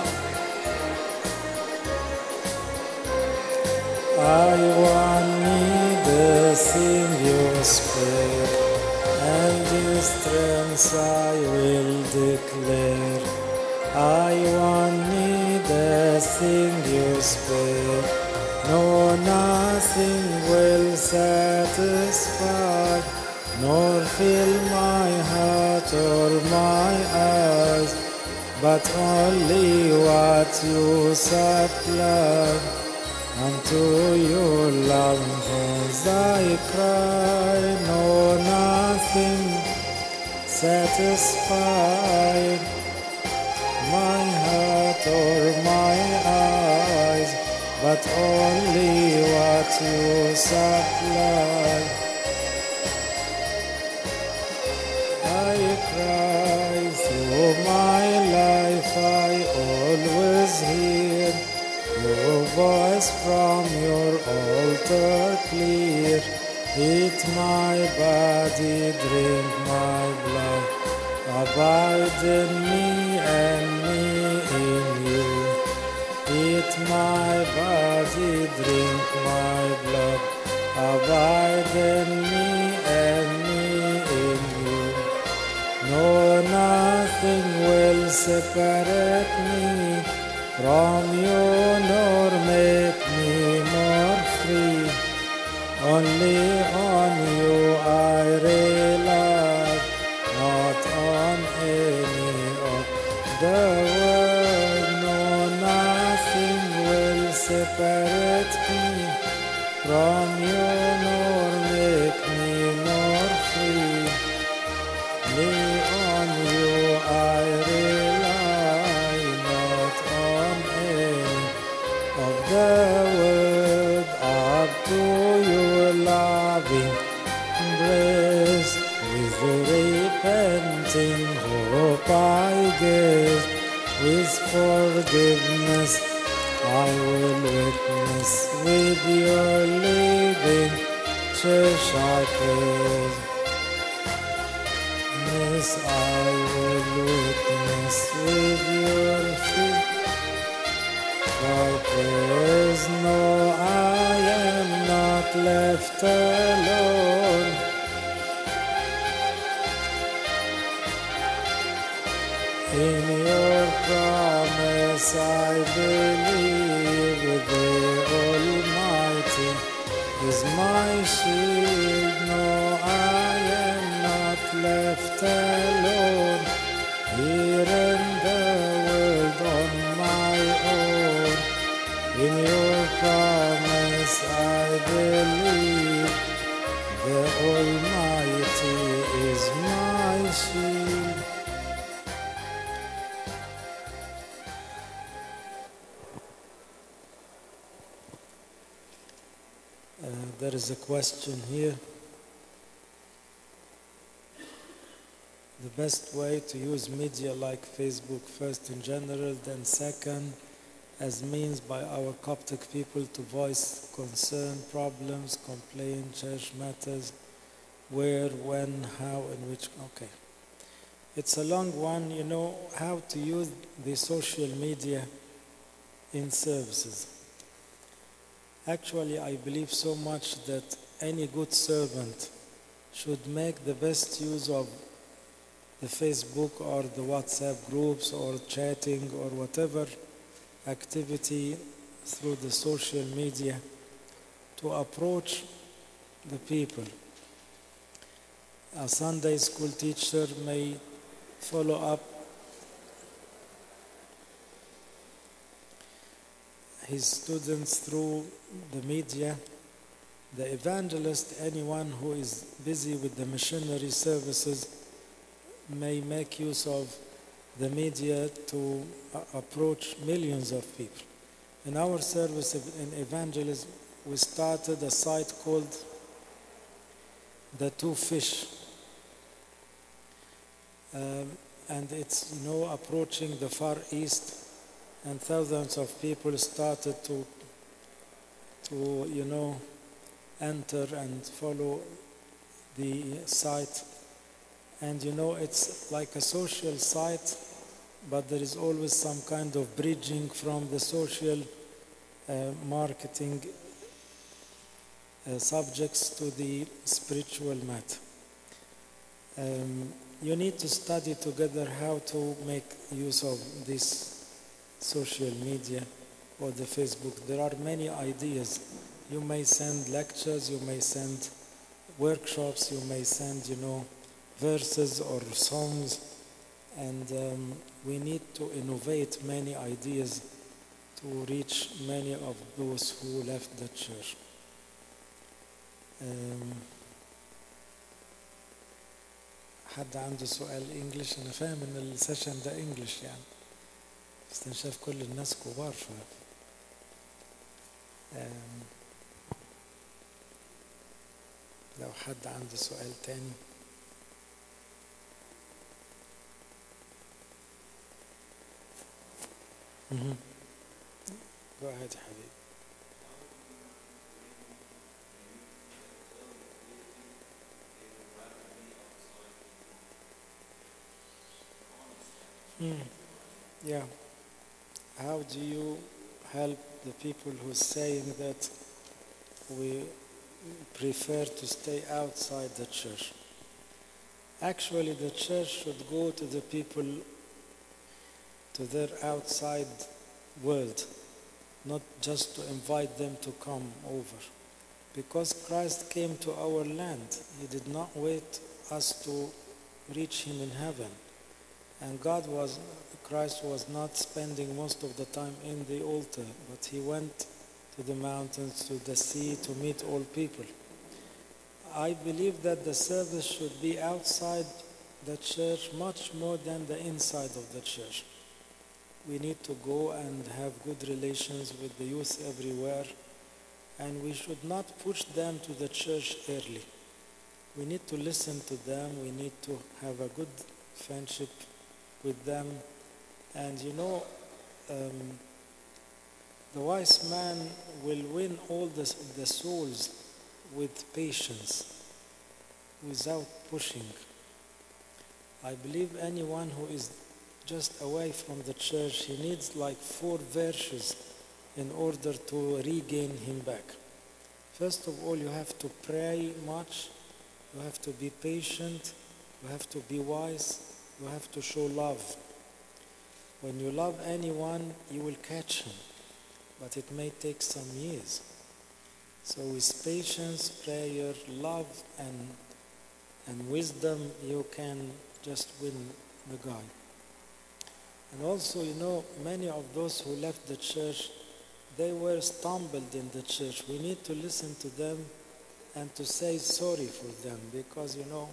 I want me to sing your spirit, and your strength I will declare. I want me to sing your spirit. No, nothing will satisfy, nor fill my heart or my eyes, but only what you supply. Unto your love as I cry, no, nothing satisfied my heart or my eyes, but only what you supply. I cry through my life, I always hear your voice from your altar clear. Eat my body, drink my blood, abide in me and me in you. Eat my body, drink my blood, abide in me and me in you. No, nothing will separate me from you, nor make me more free. Only on you I rely, not on any of the world. No, nothing will separate me from you, nor make me more free. Only on you I rely, not on any of the world. Up to your loving embrace, with repenting hope I gaze, with forgiveness I will witness, with your living church I praise. Yes, I will witness with your feet. I praise, no, I am not left alone. In your promise I believe the Almighty is my shield. No, I am not left There is a question here. The best way to use media like Facebook, first in general, then second, as means by our Coptic people to voice concern, problems, complain, church matters, where, when, how, and which. Okay. It's a long one, you know, how to use the social media in services. Actually, I believe so much that any good servant should make the best use of the Facebook or the WhatsApp groups or chatting or whatever activity through the social media to approach the people. A Sunday school teacher may follow up his students through the media. The evangelist, anyone who is busy with the missionary services, may make use of the media to a- approach millions of people. In our service of- in evangelism, we started a site called The Two Fish. Um, and it's, you know, approaching the Far East, and thousands of people started to, to you know, enter and follow the site and you know it's like a social site but there is always some kind of bridging from the social uh, marketing uh, subjects to the spiritual matter um, you need to study together how to make use of this social media or the facebook there are many ideas you may send lectures you may send workshops you may send you know verses or songs, and um, we need to innovate many ideas to reach many of those who left the church. Um, حد عنده سؤال انجلش انا فاهم ان السيشن ده انجلش يعني بس انا شايف كل الناس كبار ف um, لو حد عنده سؤال تاني Mhm. Go ahead, Habib. Mm. Yeah. How do you help the people who are saying that we prefer to stay outside the church? Actually, the church should go to the people to their outside world, not just to invite them to come over. Because Christ came to our land, He did not wait us to reach Him in heaven. And God was, Christ was not spending most of the time in the altar, but He went to the mountains, to the sea, to meet all people. I believe that the service should be outside the church much more than the inside of the church we need to go and have good relations with the youth everywhere and we should not push them to the church early we need to listen to them we need to have a good friendship with them and you know um, the wise man will win all the, the souls with patience without pushing i believe anyone who is just away from the church, he needs like four verses in order to regain him back. First of all, you have to pray much, you have to be patient, you have to be wise, you have to show love. When you love anyone, you will catch him, but it may take some years. So, with patience, prayer, love, and, and wisdom, you can just win the guy. And also, you know, many of those who left the church, they were stumbled in the church. We need to listen to them and to say sorry for them because, you know,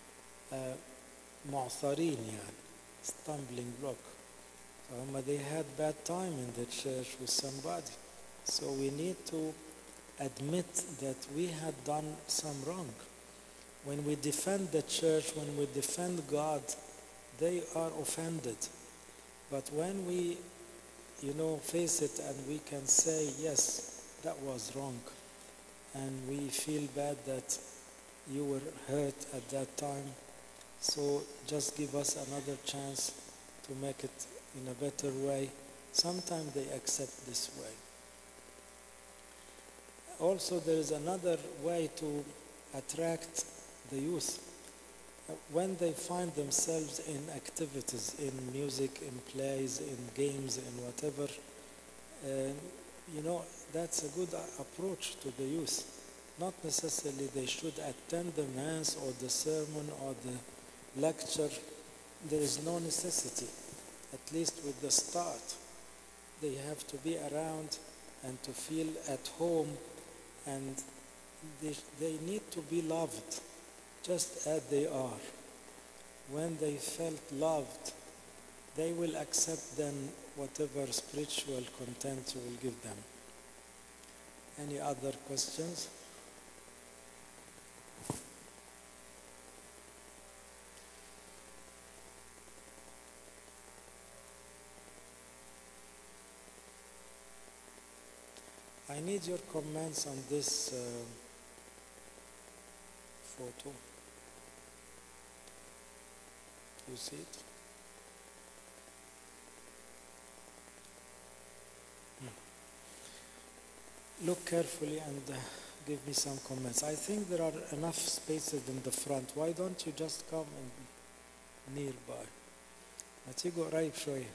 معثرين يعني stumbling block. فهم they had bad time in the church with somebody. So we need to admit that we had done some wrong. When we defend the church, when we defend God, they are offended. But when we, you know, face it and we can say, yes, that was wrong, and we feel bad that you were hurt at that time, so just give us another chance to make it in a better way. Sometimes they accept this way. Also, there is another way to attract the youth. When they find themselves in activities, in music, in plays, in games, in whatever, uh, you know, that's a good a- approach to the youth. Not necessarily they should attend the mass or the sermon or the lecture. There is no necessity, at least with the start. They have to be around and to feel at home and they, they need to be loved just as they are. When they felt loved, they will accept then whatever spiritual content you will give them. Any other questions? I need your comments on this uh, photo. You see it? Hmm. Look carefully and uh, give me some comments. I think there are enough spaces in the front. Why don't you just come and nearby? ما تيجوا قريب شوية.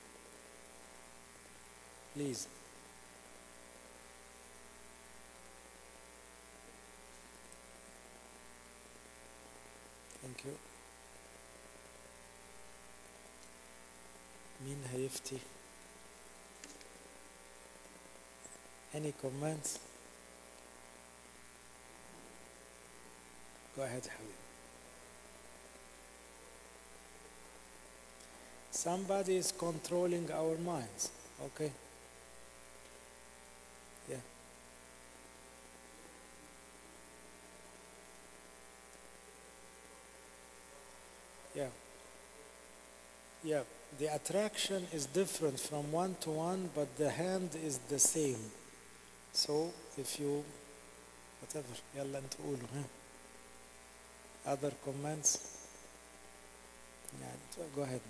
Please. Thank you. مين هيفتي؟ Any comments? Go ahead, حبيبي. Somebody is controlling our minds. Okay. Yeah. Yeah. Yeah. The attraction is different from one to one, but the hand is the same. So if you whatever يلا انتوا قولوا ها other comments يعني go ahead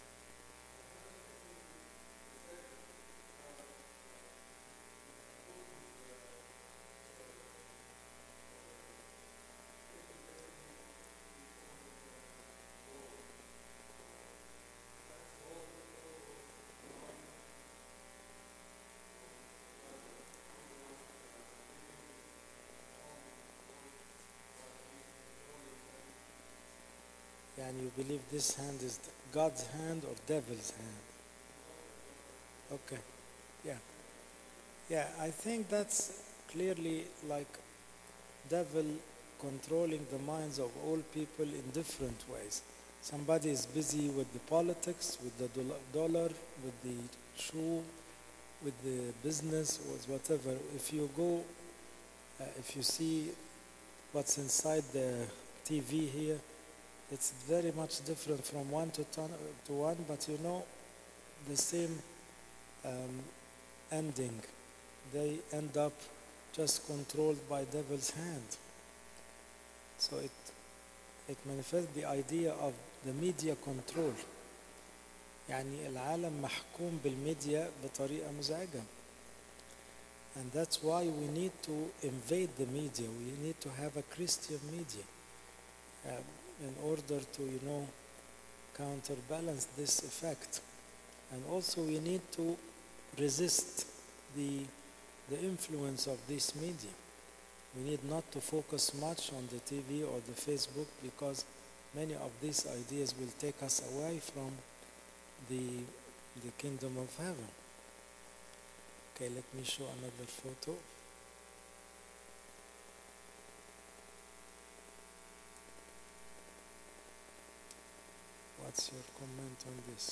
and you believe this hand is God's hand or devil's hand? Okay. Yeah. Yeah, I think that's clearly like devil controlling the minds of all people in different ways. Somebody is busy with the politics, with the dolla- dollar, with the shoe, with the business, with whatever. If you go, uh, if you see what's inside the TV here, it's very much different from one to, ton, to one, but you know, the same um, ending. They end up just controlled by devil's hand. So it, it manifests the idea of the media control. يعني العالم محكوم بالميديا بطريقة مزعجة. And that's why we need to invade the media. We need to have a Christian media. Um, in order to, you know, counterbalance this effect. And also we need to resist the, the influence of this media. We need not to focus much on the TV or the Facebook because many of these ideas will take us away from the, the kingdom of heaven. Okay, let me show another photo. What's your comment on this?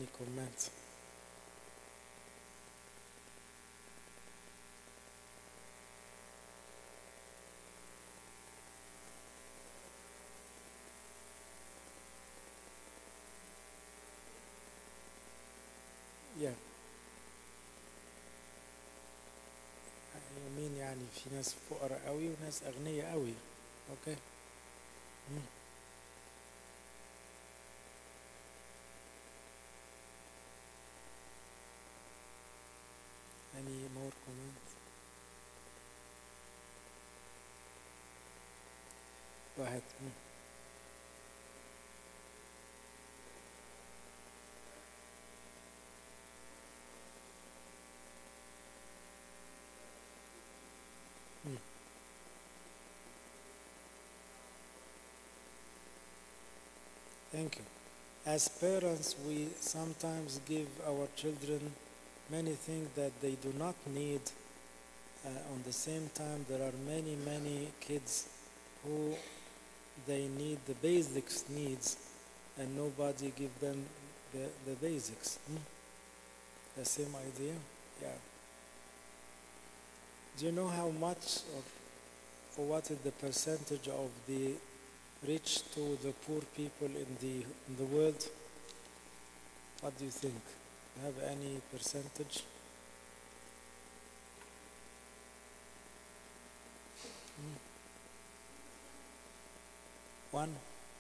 comment Yeah. يمين يعني في ناس فقراء قوي وناس أغنياء قوي أوكي مم. Any more comments? Go ahead. Mm. Mm. Thank you. As parents, we sometimes give our children many things that they do not need. Uh, on the same time, there are many, many kids who they need the basics needs, and nobody give them the, the basics. Hmm? The same idea? Yeah. Do you know how much of, or what is the percentage of the rich to the poor people in the in the world? What do you think? You have any percentage? Hmm. One?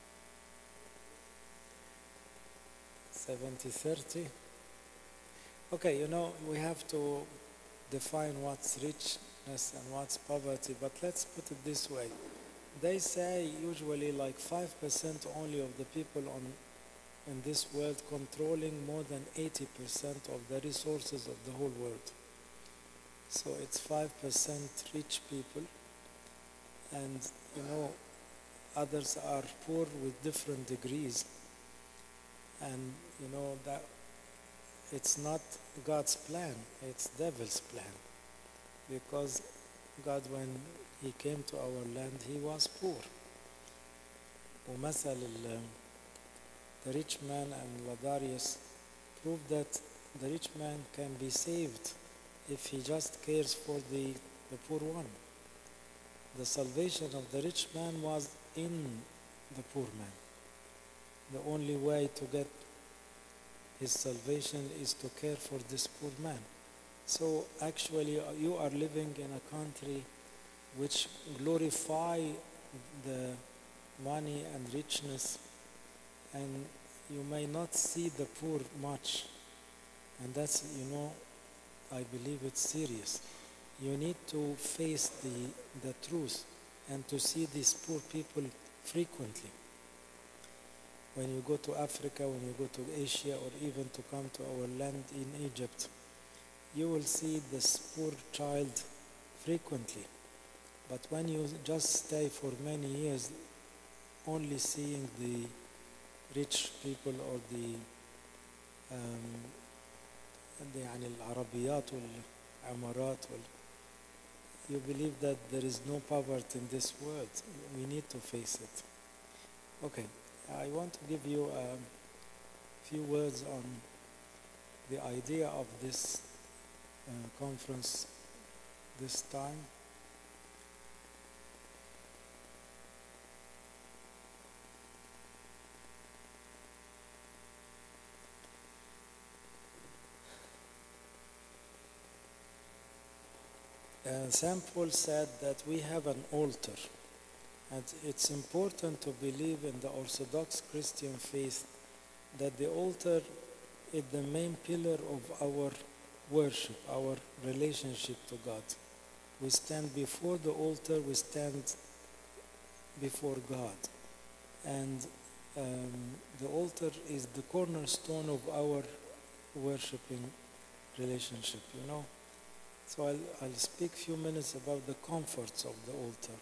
70 30? Okay, you know, we have to define what's richness and what's poverty, but let's put it this way. They say usually like 5% only of the people on in this world controlling more than 80% of the resources of the whole world. So it's 5% rich people and you know others are poor with different degrees and you know that it's not God's plan, it's devil's plan. Because God when he came to our land he was poor. ومثل ال- the rich man and Ladarius prove that the rich man can be saved if he just cares for the, the poor one. The salvation of the rich man was in the poor man. The only way to get his salvation is to care for this poor man. So actually, uh, you are living in a country which glorify the money and richness, and you may not see the poor much. And that's, you know, I believe it's serious. You need to face the, the truth and to see these poor people frequently when you go to Africa, when you go to Asia, or even to come to our land in Egypt, you will see this poor child frequently. But when you just stay for many years, only seeing the rich people or the um, the- يعني العربيات والعمارات وال you believe that there is no poverty in this world. We need to face it. Okay, I want to give you a few words on the idea of this uh, conference this time. Uh, St. Paul said that we have an altar, and it's important to believe in the Orthodox Christian faith that the altar is the main pillar of our worship, our relationship to God. We stand before the altar, we stand before God. And um, the altar is the cornerstone of our worshiping relationship, you know. So I'll, I'll speak a few minutes about the comforts of the altar.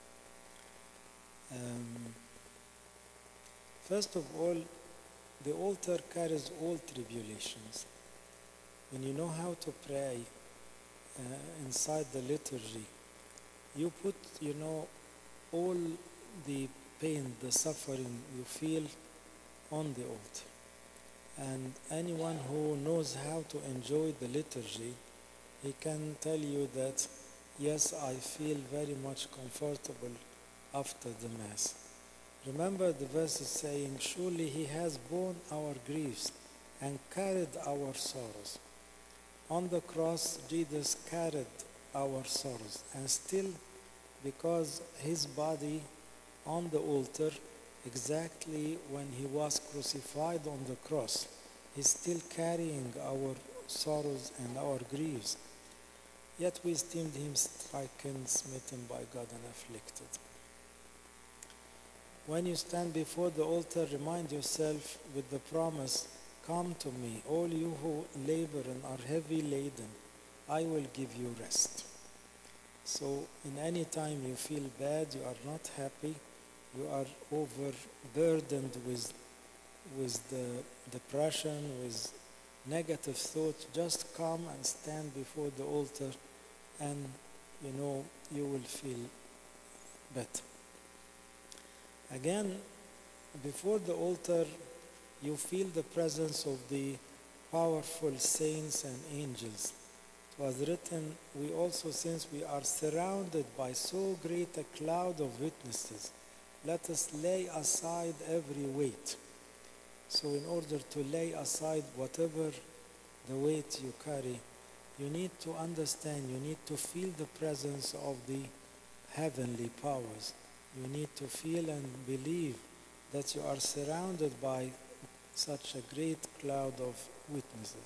Um, first of all, the altar carries all tribulations. When you know how to pray uh, inside the liturgy, you put, you know, all the pain, the suffering you feel on the altar. And anyone who knows how to enjoy the liturgy, he can tell you that, yes, I feel very much comfortable after the Mass. Remember the verse is saying, Surely he has borne our griefs and carried our sorrows. On the cross, Jesus carried our sorrows, and still, because his body on the altar, exactly when he was crucified on the cross, he's still carrying our sorrows and our griefs. Yet we esteemed him stricken, smitten by God, and afflicted. When you stand before the altar, remind yourself with the promise Come to me, all you who labor and are heavy laden, I will give you rest. So, in any time you feel bad, you are not happy, you are overburdened with, with the depression, with negative thoughts, just come and stand before the altar and you know you will feel better. Again, before the altar, you feel the presence of the powerful saints and angels. It was written, we also, since we are surrounded by so great a cloud of witnesses, let us lay aside every weight. So, in order to lay aside whatever the weight you carry, you need to understand, you need to feel the presence of the heavenly powers. You need to feel and believe that you are surrounded by such a great cloud of witnesses.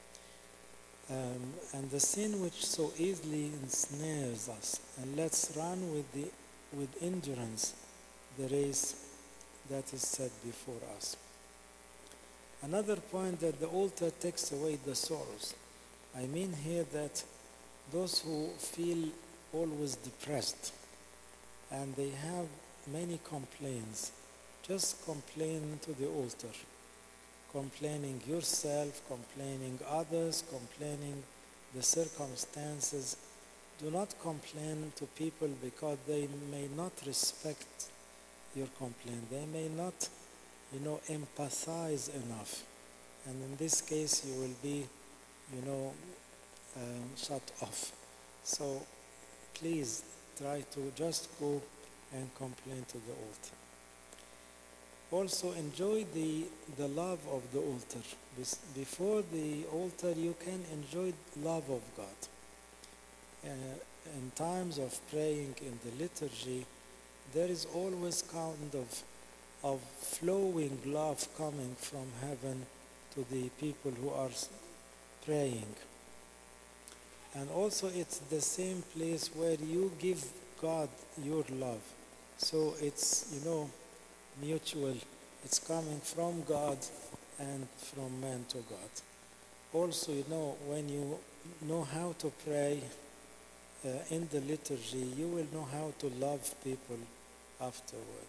Um, and the sin which so easily ensnares us, and let's run with, the, with endurance the race that is set before us. Another point that the altar takes away the sorrows. I mean here that those who feel always depressed and they have many complaints, just complain to the altar. Complaining yourself, complaining others, complaining the circumstances. Do not complain to people because they may not respect your complaint. They may not, you know, empathize enough. And in this case, you will be, you know, um, shut off. So please try to just go and complain to the altar. Also enjoy the, the love of the altar. Before the altar, you can enjoy love of God. Uh, in times of praying in the liturgy, there is always kind of, of flowing love coming from heaven to the people who are praying. And also, it's the same place where you give God your love. So it's, you know, mutual. It's coming from God and from man to God. Also, you know, when you know how to pray uh, in the liturgy, you will know how to love people afterward.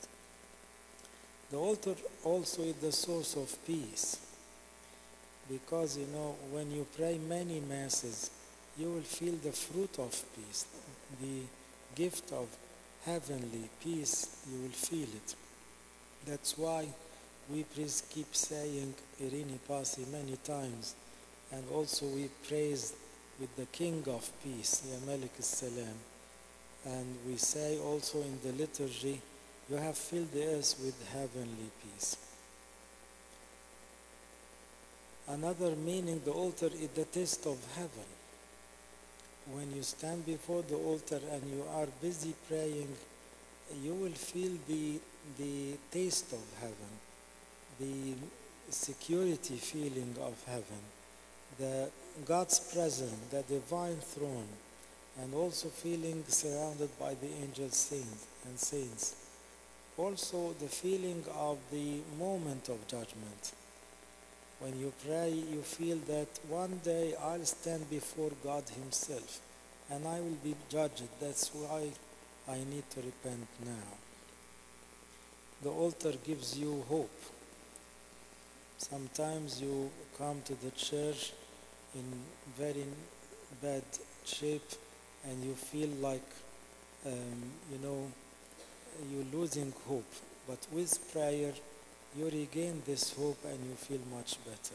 The altar also is the source of peace. Because, you know, when you pray many masses, you will feel the fruit of peace, the gift of heavenly peace, you will feel it. That's why we priests keep saying Irini Pasi many times, and also we praise with the King of Peace, Ya Malik Salam. And we say also in the liturgy, you have filled the earth with heavenly peace. Another meaning, the altar is the taste of heaven. When you stand before the altar and you are busy praying, you will feel the, the taste of heaven, the security feeling of heaven, the God's presence, the divine throne, and also feeling surrounded by the angel saints and saints. Also the feeling of the moment of judgment. When you pray, you feel that one day I'll stand before God Himself and I will be judged. That's why I need to repent now. The altar gives you hope. Sometimes you come to the church in very bad shape and you feel like, um, you know, you're losing hope. But with prayer, you regain this hope and you feel much better.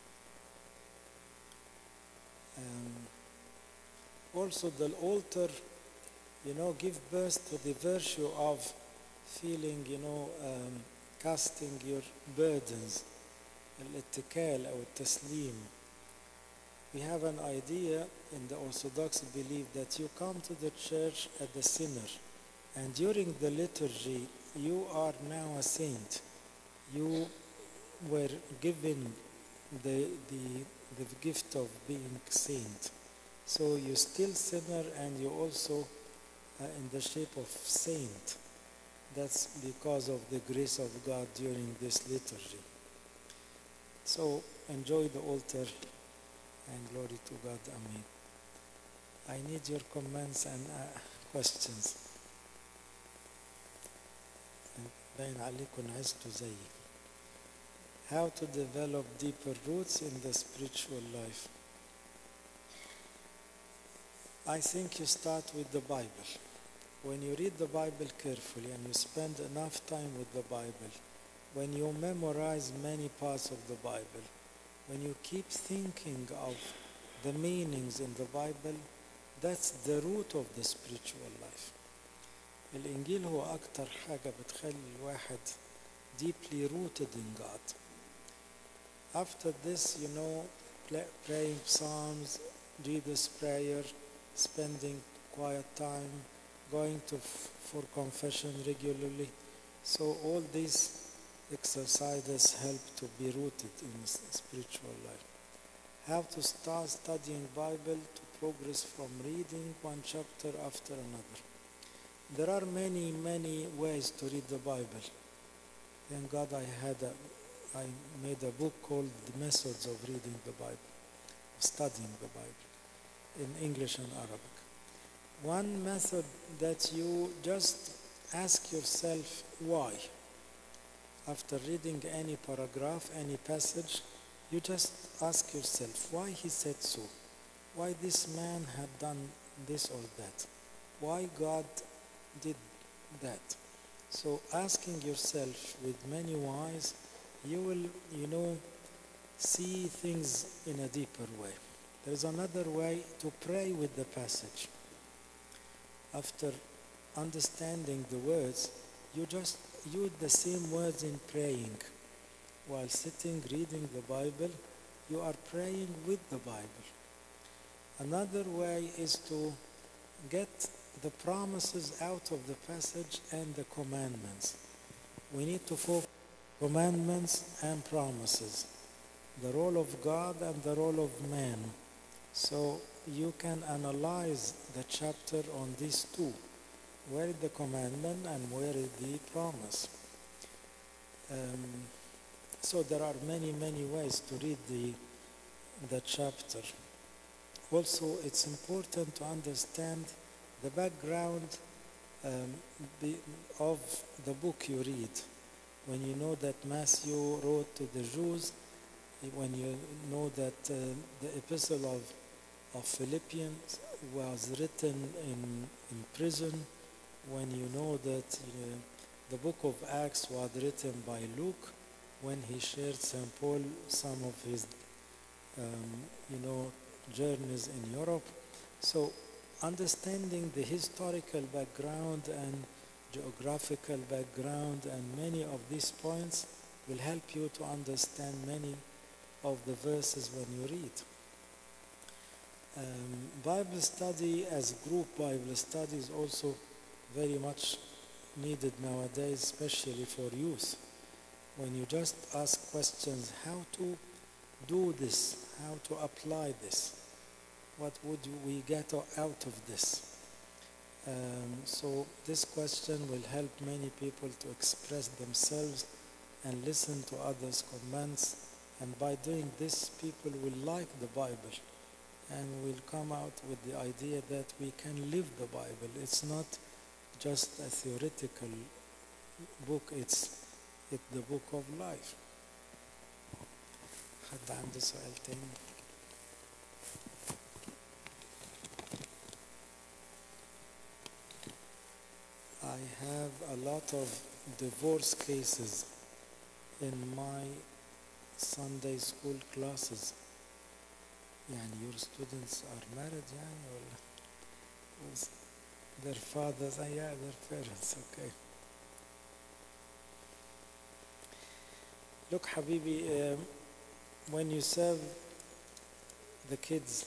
Um, also, the altar, you know, give birth to the virtue of feeling, you know, um, casting your burdens, الاتكال أو التسليم. We have an idea in the Orthodox belief that you come to the church as a sinner, and during the liturgy, you are now a saint. You were given the, the, the gift of being saint. So you're still sinner and you also uh, in the shape of saint. That's because of the grace of God during this liturgy. So enjoy the altar and glory to God. Amen. I need your comments and uh, questions. باين عليكم عزتوا زيي. How to develop deeper roots in the spiritual life. I think you start with the Bible. When you read the Bible carefully and you spend enough time with the Bible, when you memorize many parts of the Bible, when you keep thinking of the meanings in the Bible, that's the root of the spiritual life. الإنجيل هو أكتر حاجة بتخلي الواحد deeply rooted in God. After this, you know, praying psalms, Jesus' prayer, spending quiet time, going to for confession regularly. So all these exercises help to be rooted in spiritual life. How to start studying Bible to progress from reading one chapter after another. There are many, many ways to read the Bible. Thank God I had a, I made a book called The Methods of Reading the Bible, studying the Bible in English and Arabic. One method that you just ask yourself why. After reading any paragraph, any passage, you just ask yourself why he said so, why this man had done this or that, why God did that. So asking yourself with many whys, you will, you know, see things in a deeper way. There's another way to pray with the passage. After understanding the words, you just use the same words in praying. While sitting reading the Bible, you are praying with the Bible. Another way is to get the promises out of the passage and the commandments. We need to focus commandments and promises, the role of God and the role of man. So you can analyze the chapter on these two. Where is the commandment and where is the promise? Um, so there are many, many ways to read the, the chapter. Also, it's important to understand the background um, be, of the book you read. When you know that Matthew wrote to the Jews, when you know that uh, the epistle of, of Philippians was written in, in prison, when you know that uh, the book of Acts was written by Luke, when he shared St. Paul some of his, um, you know, journeys in Europe. So understanding the historical background and geographical background and many of these points will help you to understand many of the verses when you read. Um, Bible study as group Bible study is also very much needed nowadays, especially for youth. When you just ask questions, how to do this, how to apply this, what would we get out of this? Um, so this question will help many people to express themselves and listen to others' comments. And by doing this, people will like the Bible and will come out with the idea that we can live the Bible. It's not just a theoretical book, it's, it's the book of life. حد عنده سؤال تاني؟ I have a lot of divorce cases in my Sunday school classes يعني your students are married يعني ولا was their fathers and yeah their parents okay look حبيبي um, when you serve the kids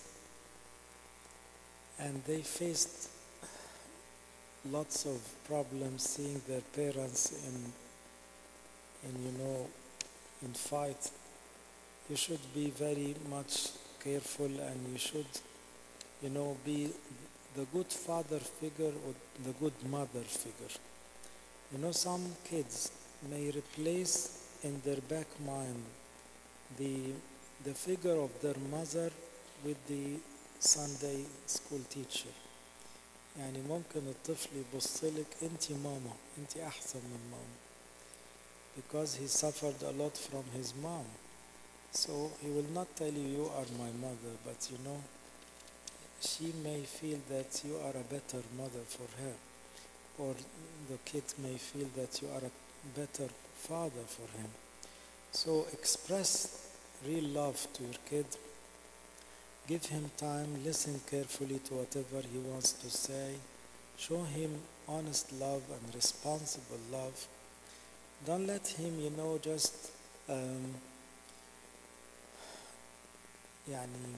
and they faced lots of problems seeing their parents in in you know in fight you should be very much careful and you should you know be the good father figure or the good mother figure you know some kids may replace in their back mind the the figure of their mother with the Sunday school teacher يعني ممكن الطفل يبص لك انت ماما انت احسن من ماما because he suffered a lot from his mom so he will not tell you you are my mother but you know she may feel that you are a better mother for her or the kid may feel that you are a better father for him so express real love to your kid Give him time, listen carefully to whatever he wants to say. Show him honest love and responsible love. Don't let him, you know, just um, يعني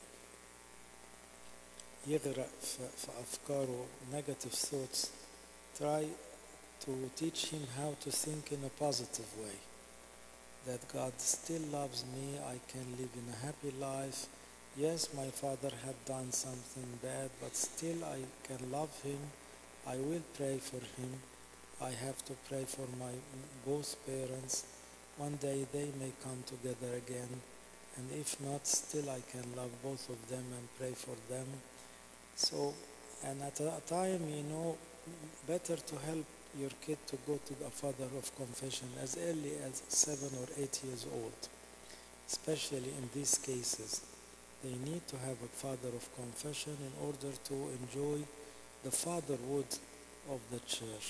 يغرق في, في أفكاره negative thoughts. Try to teach him how to think in a positive way. That God still loves me, I can live in a happy life. Yes, my father had done something bad, but still I can love him. I will pray for him. I have to pray for my both parents. One day they may come together again, and if not, still I can love both of them and pray for them. So, and at a time, you know, better to help your kid to go to the father of confession as early as seven or eight years old, especially in these cases they need to have a father of confession in order to enjoy the fatherhood of the church.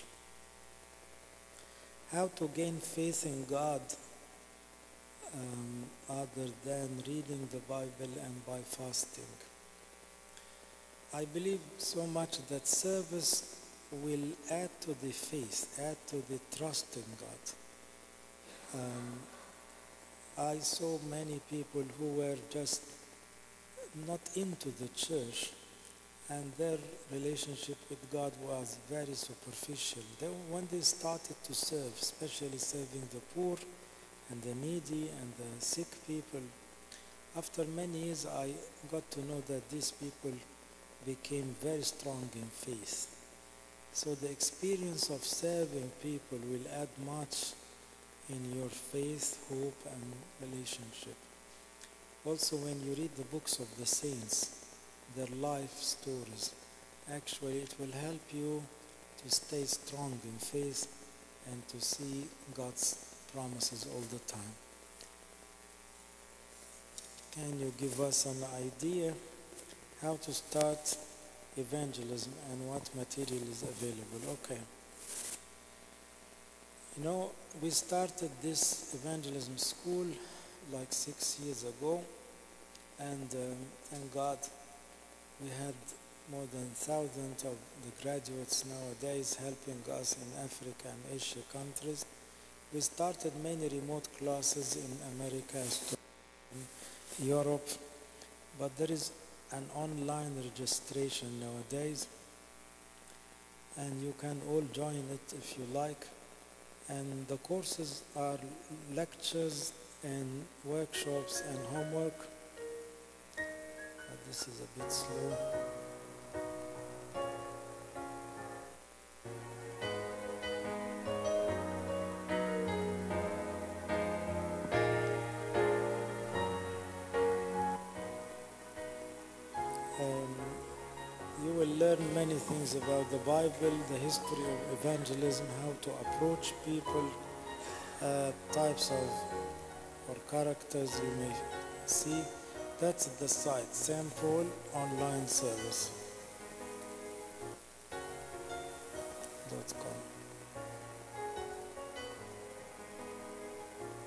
How to gain faith in God um, other than reading the Bible and by fasting. I believe so much that service will add to the faith, add to the trust in God. Um, I saw many people who were just not into the church and their relationship with God was very superficial. They, when they started to serve, especially serving the poor and the needy and the sick people, after many years I got to know that these people became very strong in faith. So the experience of serving people will add much in your faith, hope, and relationship. Also, when you read the books of the saints, their life stories, actually it will help you to stay strong in faith and to see God's promises all the time. Can you give us an idea how to start evangelism and what material is available? Okay. You know, we started this evangelism school like six years ago, and um, thank God we had more than thousands of the graduates nowadays helping us in Africa and Asia countries. We started many remote classes in America, in Europe, but there is an online registration nowadays, and you can all join it if you like. And the courses are lectures and workshops and homework. But this is a bit slow. Um, you will learn many things about the Bible, the history of evangelism, how to approach people, uh, types of or characters you may see. That's the site, St. Paul Online Service. dot com.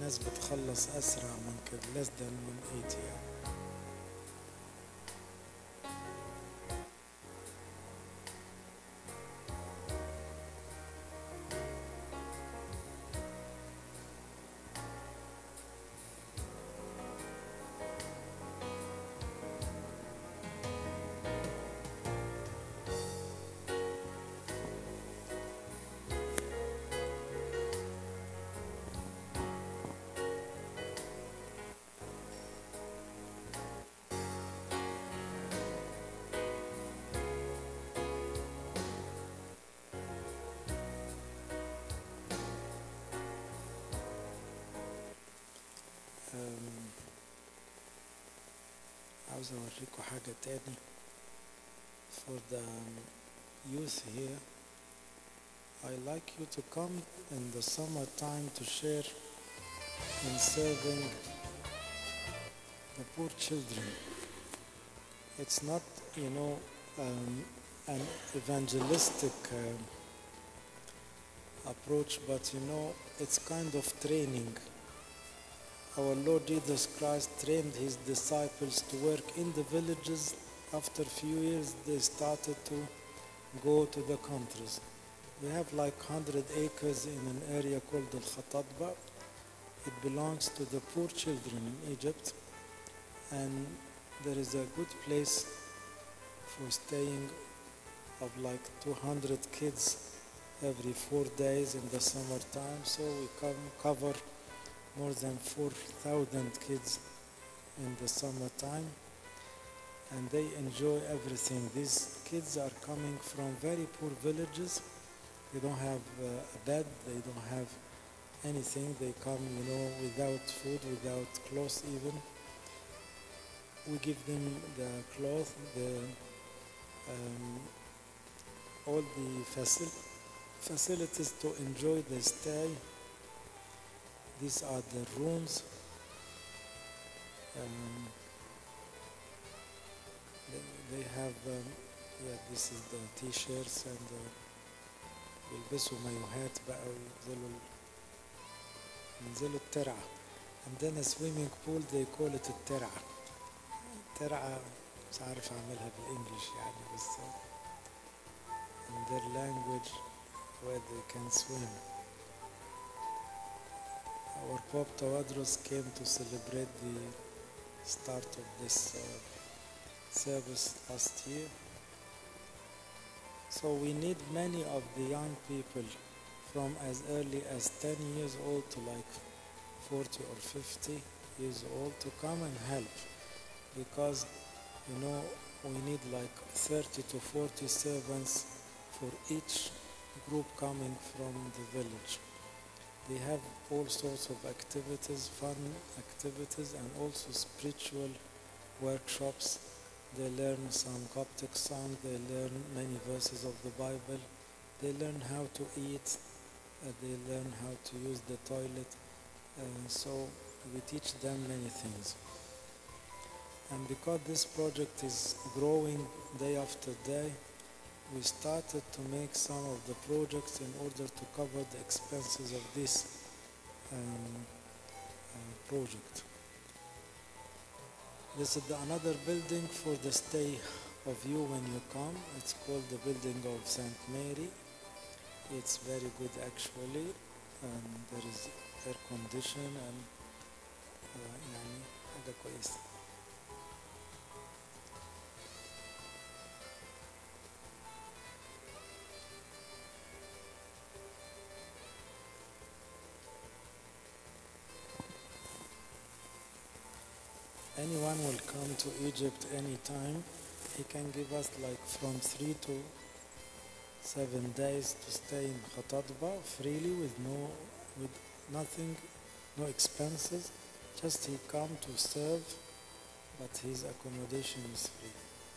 ناس بتخلص أسرع من كده less than 180 يعني. أم، عاوز اوريكم حاجة تاني for the youth here I like you to come in the summer time to share in serving the poor children it's not you know um, an evangelistic um, approach but you know it's kind of training our Lord Jesus Christ trained his disciples to work in the villages. After a few years, they started to go to the countries. We have like 100 acres in an area called Al Khatadba. It belongs to the poor children in Egypt, and there is a good place for staying of like 200 kids every four days in the summertime. So we come cover more than 4,000 kids in the summertime and they enjoy everything. These kids are coming from very poor villages. They don't have uh, a bed, they don't have anything. They come, you know, without food, without clothes even. We give them the cloth, the um, all the facil- facilities to enjoy the stay. These are the rooms. Um, they, they have, um, yeah, this is the t-shirts and uh, بيلبسوا مايوهات بقى وينزلوا ال- ينزلوا الترعة. عندنا سويمنج بول they call it الترعة. الترعة مش عارف أعملها بالإنجلش يعني بس in their language where they can swim. Our Pope Tawadros came to celebrate the start of this uh, service last year. So we need many of the young people from as early as 10 years old to like 40 or 50 years old to come and help because you know we need like 30 to 40 servants for each group coming from the village. They have all sorts of activities, fun activities, and also spiritual workshops. They learn some Coptic song, they learn many verses of the Bible, they learn how to eat, uh, they learn how to use the toilet. Uh, so we teach them many things. And because this project is growing day after day, we started to make some of the projects in order to cover the expenses of this um, uh, project. This is the another building for the stay of you when you come. It's called the building of Saint Mary. It's very good actually. And there is air condition and uh, يعني حاجة كويسة. anyone will come to Egypt anytime. He can give us like from three to seven days to stay in Khatadba freely with no, with nothing, no expenses. Just he come to serve, but his accommodation is free.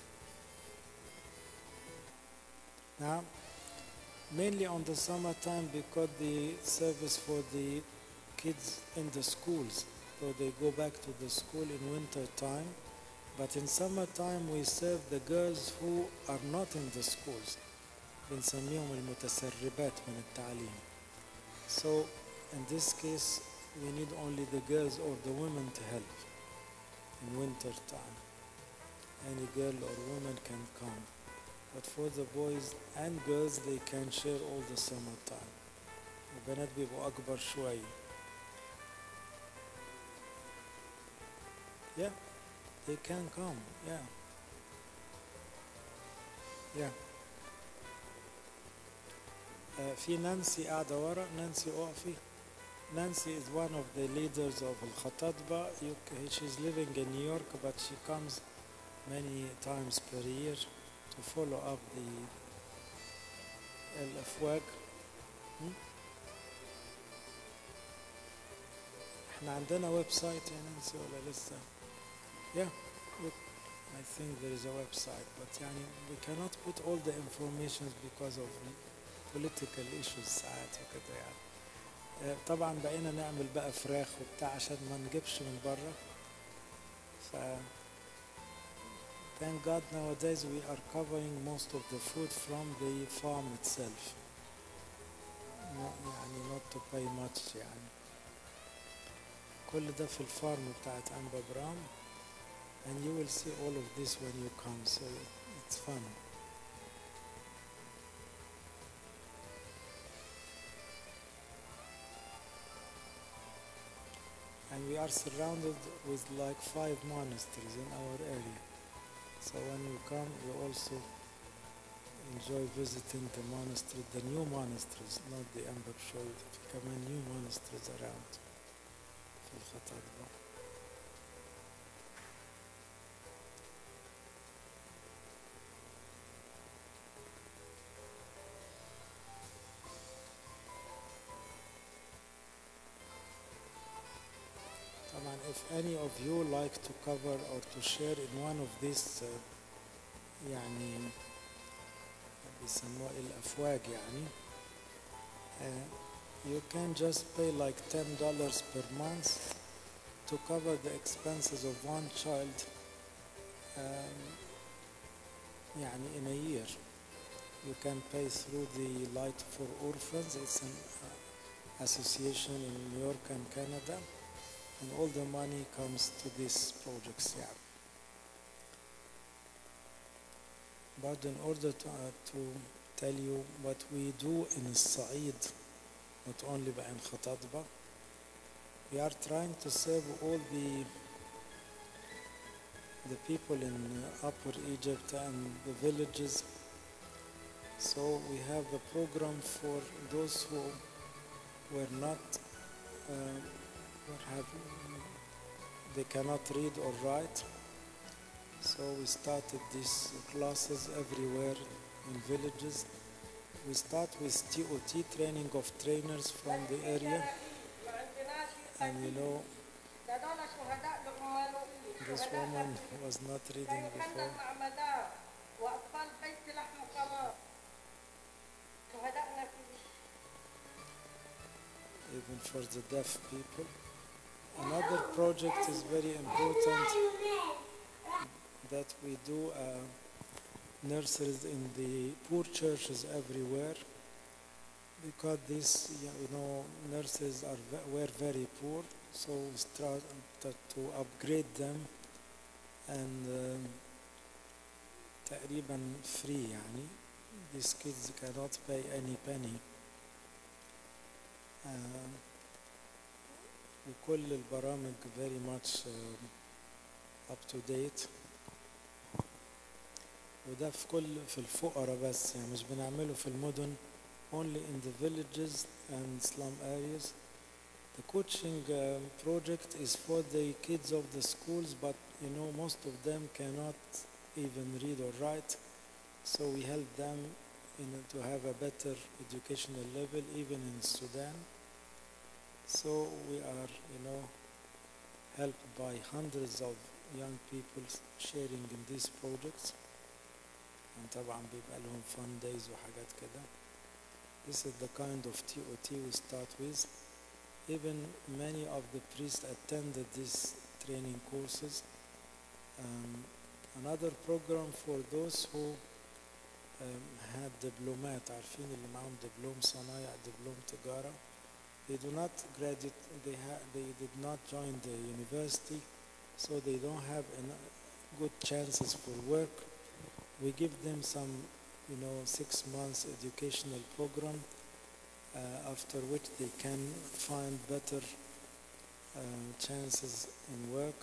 Now, mainly on the summertime because the service for the kids in the schools so they go back to the school in winter time but in summertime we serve the girls who are not in the schools بنسميهم المتسربات من التعليم so in this case we need only the girls or the women to help in winter time. Any girl or woman can come. But for the boys and girls they can share all the summer time. البنات بيبقوا أكبر شوية. Yeah, they can come. Yeah. Yeah. Uh, في نانسي قاعدة ورا نانسي اقفي Nancy is one of the leaders of Al-Khatadba. You- She's living in New York, but she comes many times per year to follow up the الأفواج. Hmm? احنا عندنا ويب سايت يا نانسي ولا لسه؟ Yeah, we- I think there is a website, but يعني we cannot put all the information because of political issues ساعات وكده يعني. آه، طبعا بقينا نعمل بقى فراخ وبتاع عشان ما نجيبش من بره ف thank God nowadays we are covering most of the food from the farm itself No- يعني not to pay much يعني كل ده في الفارم بتاعت أنبا برام and you will see all of this when you come so it's fun and we are surrounded with like five monasteries in our area. So when you come, you also enjoy visiting the monastery, the new monasteries, not the Amber Show. في كمان new monasteries around في الخطاطبة. طبعا if any of you like to cover or to share in one of these uh, يعني بيسموها الأفواج يعني uh, you can just pay like ten dollars per month to cover the expenses of one child um, يعني in a year you can pay through the Light for Orphans it's an uh, association in New York and Canada and all the money comes to these projects يعني But in order to, uh, to tell you what we do in الصعيد not only in Khatatba we are trying to serve all the the people in uh, Upper Egypt and the villages so we have a program for those who were not uh, or have they cannot read or write so we started these classes everywhere in villages we start with TOT training of trainers from the area and you know this woman was not reading before
مع مدار واطفال بيت لحم وقمر شهدائنا في
even for the deaf people another project is very important that we do uh, nurseries in the poor churches everywhere because these you know nurses are ve- were very poor so we started to upgrade them and um, تقريبا free يعني these kids cannot pay any penny uh, وكل البرامج very much uh, up to date وده في كل في الفقراء بس يعني مش بنعمله في المدن only in the villages and slum areas the coaching uh, project is for the kids of the schools but you know most of them cannot even read or write so we help them in, to have a better educational level even in Sudan so we are you know helped by hundreds of young people sharing in these projects and طبعا بيبقى لهم fun days وحاجات كده this is the kind of TOT we start with even many of the priests attended these training courses um, another program for those who um, had دبلومات عارفين اللي معاهم دبلوم صنايع دبلوم تجارة they do not graduate, they, ha- they did not join the university, so they don't have enough good chances for work. We give them some, you know, six months educational program, uh, after which they can find better uh, chances in work.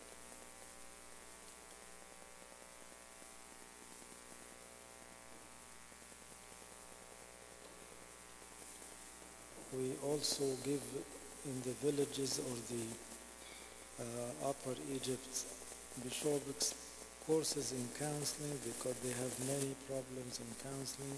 We also give in the villages or the uh, Upper Egypt bishoprics courses in counseling because they have many problems in counseling.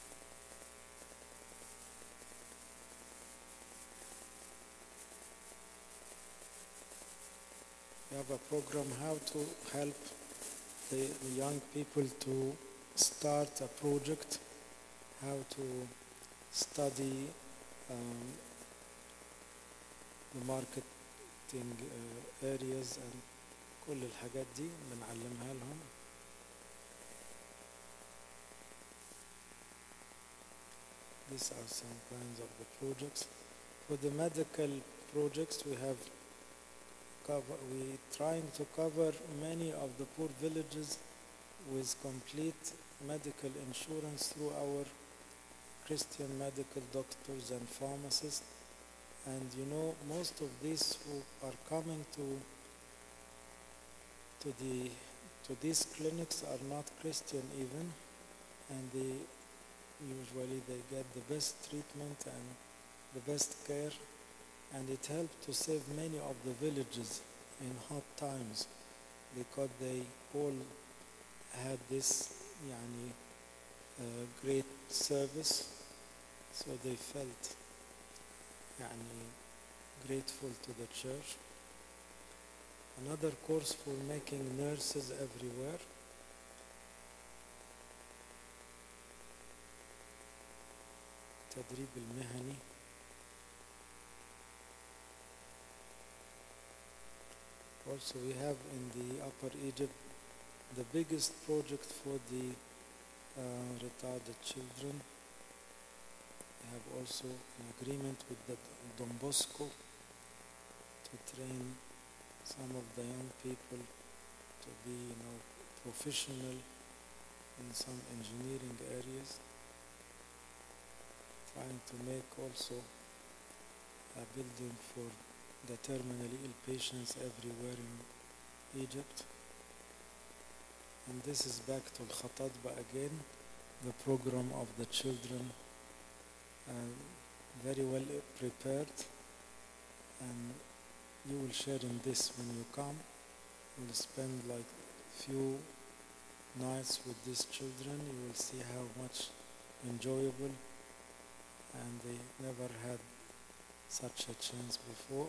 We have a program how to help the, the young people to start a project, how to study um, the marketing uh, areas and كل الحاجات دي بنعلمها لهم These are some kinds of the projects. For the medical projects, we have cover, we trying to cover many of the poor villages with complete medical insurance through our Christian medical doctors and pharmacists. And you know, most of these who are coming to to the to these clinics are not Christian even, and they usually they get the best treatment and the best care, and it helped to save many of the villages in hot times because they all had this yani, uh, great service, so they felt yani, grateful to the church. Another course for making nurses everywhere. التدريب المهني Also we have in the Upper Egypt the biggest project for the uh, retarded children. We have also an agreement with the Don Bosco to train some of the young people to be, you know, professional in some engineering areas. Trying to make also a building for the terminally ill patients everywhere in Egypt. And this is back to Al-Khatatba again, the program of the children, uh, very well prepared and you will share in this when you come. You will spend like few nights with these children. You will see how much enjoyable and they never had such a chance before.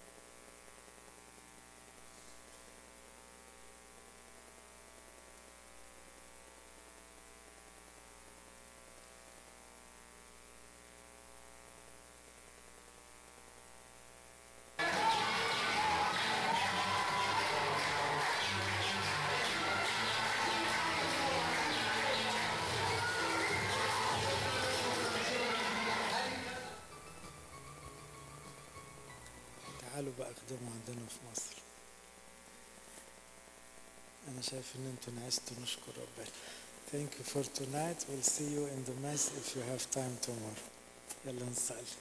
تعالوا بقى اخدموا عندنا في مصر انا شايف ان انتوا نعستوا نشكر ربنا Thank you for tonight. We'll see you in the mass if you have time tomorrow. يلا نصلي.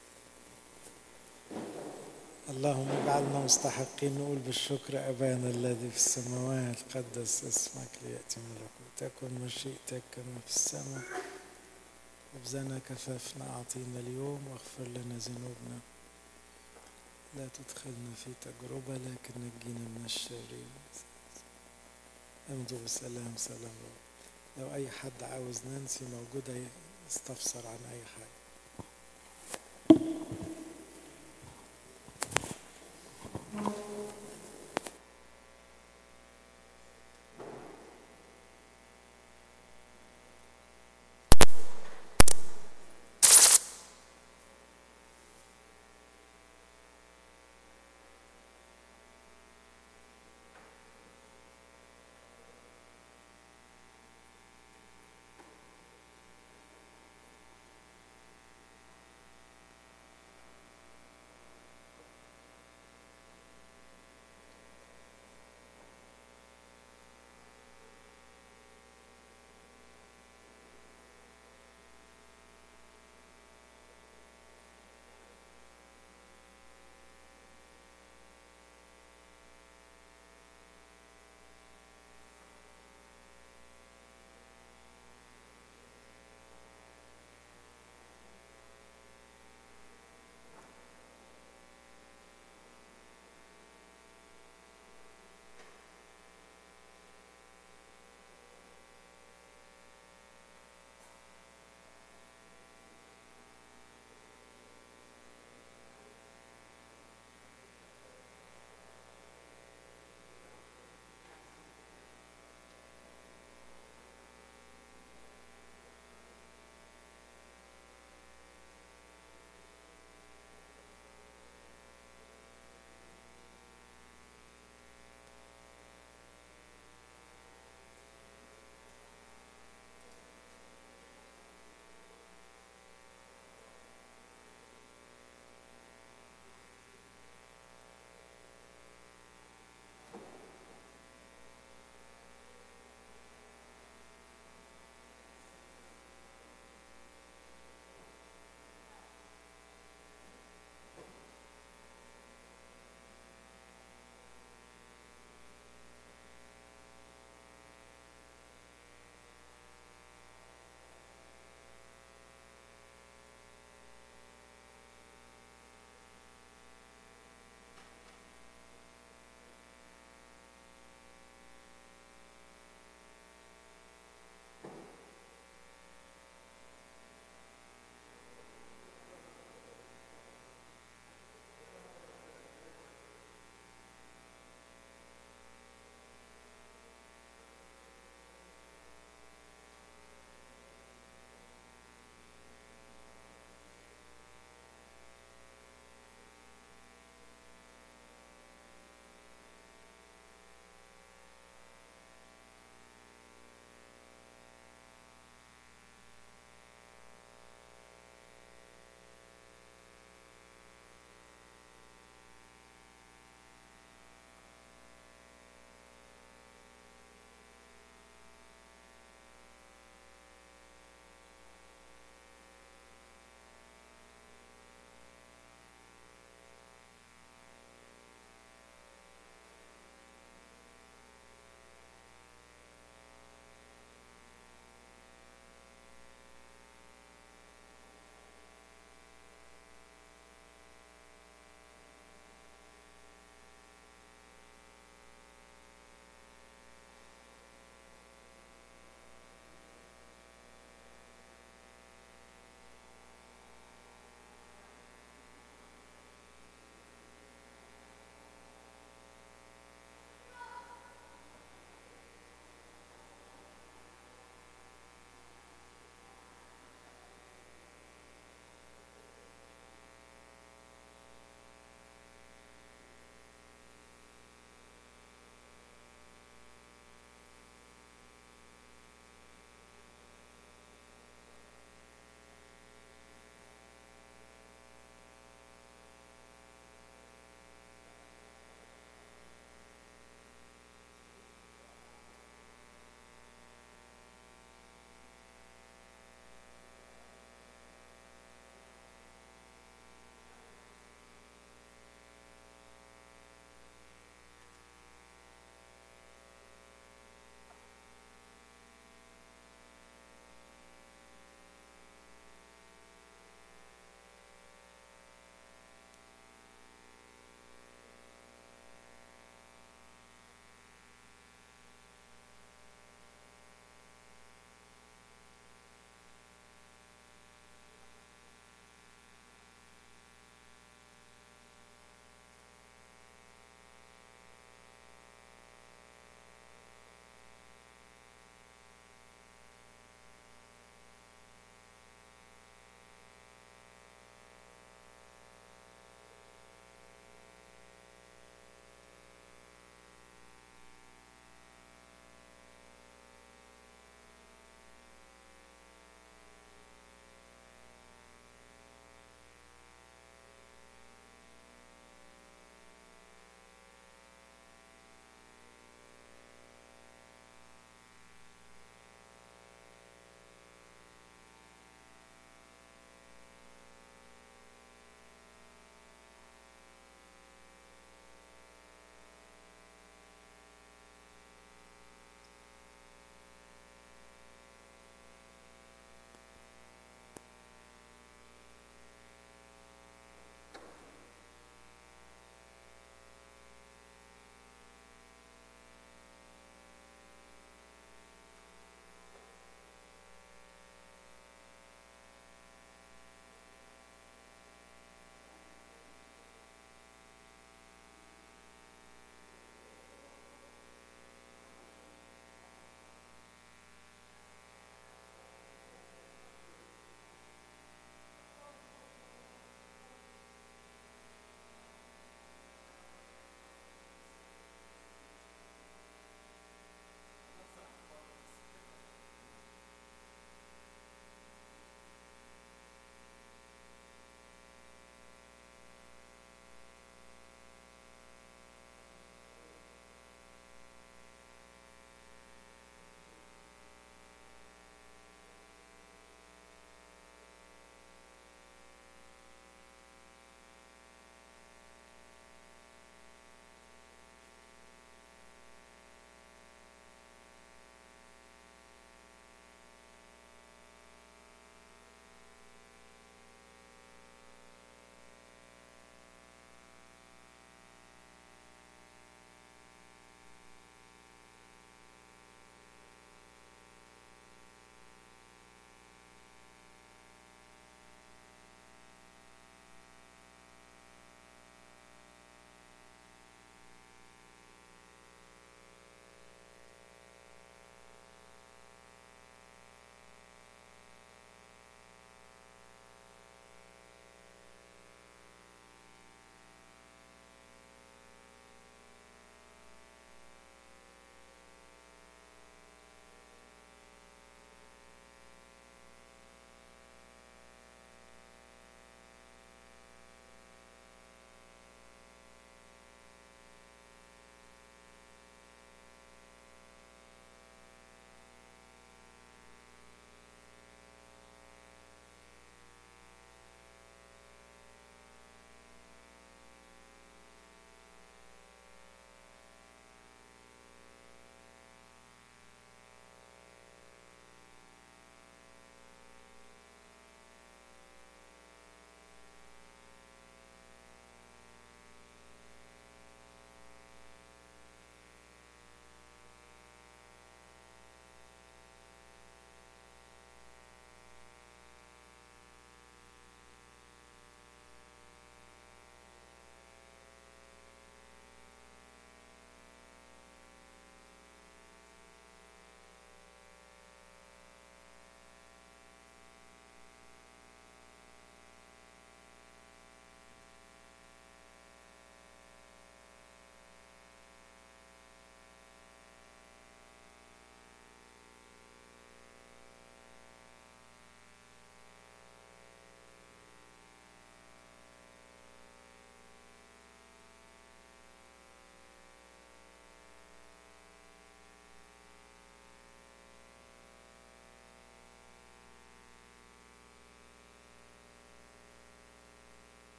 اللهم اجعلنا مستحقين نقول بالشكر أبانا الذي في السماوات قدس اسمك ليأتي ملكوتك تكن مشيئتك كما في السماء خبزنا كفافنا أعطينا اليوم واغفر لنا ذنوبنا لا تدخلنا في تجربة لكن نجينا من الشرير امضوا بسلام سلام رب لو أي حد عاوز نانسي موجودة يستفسر عن أي حاجة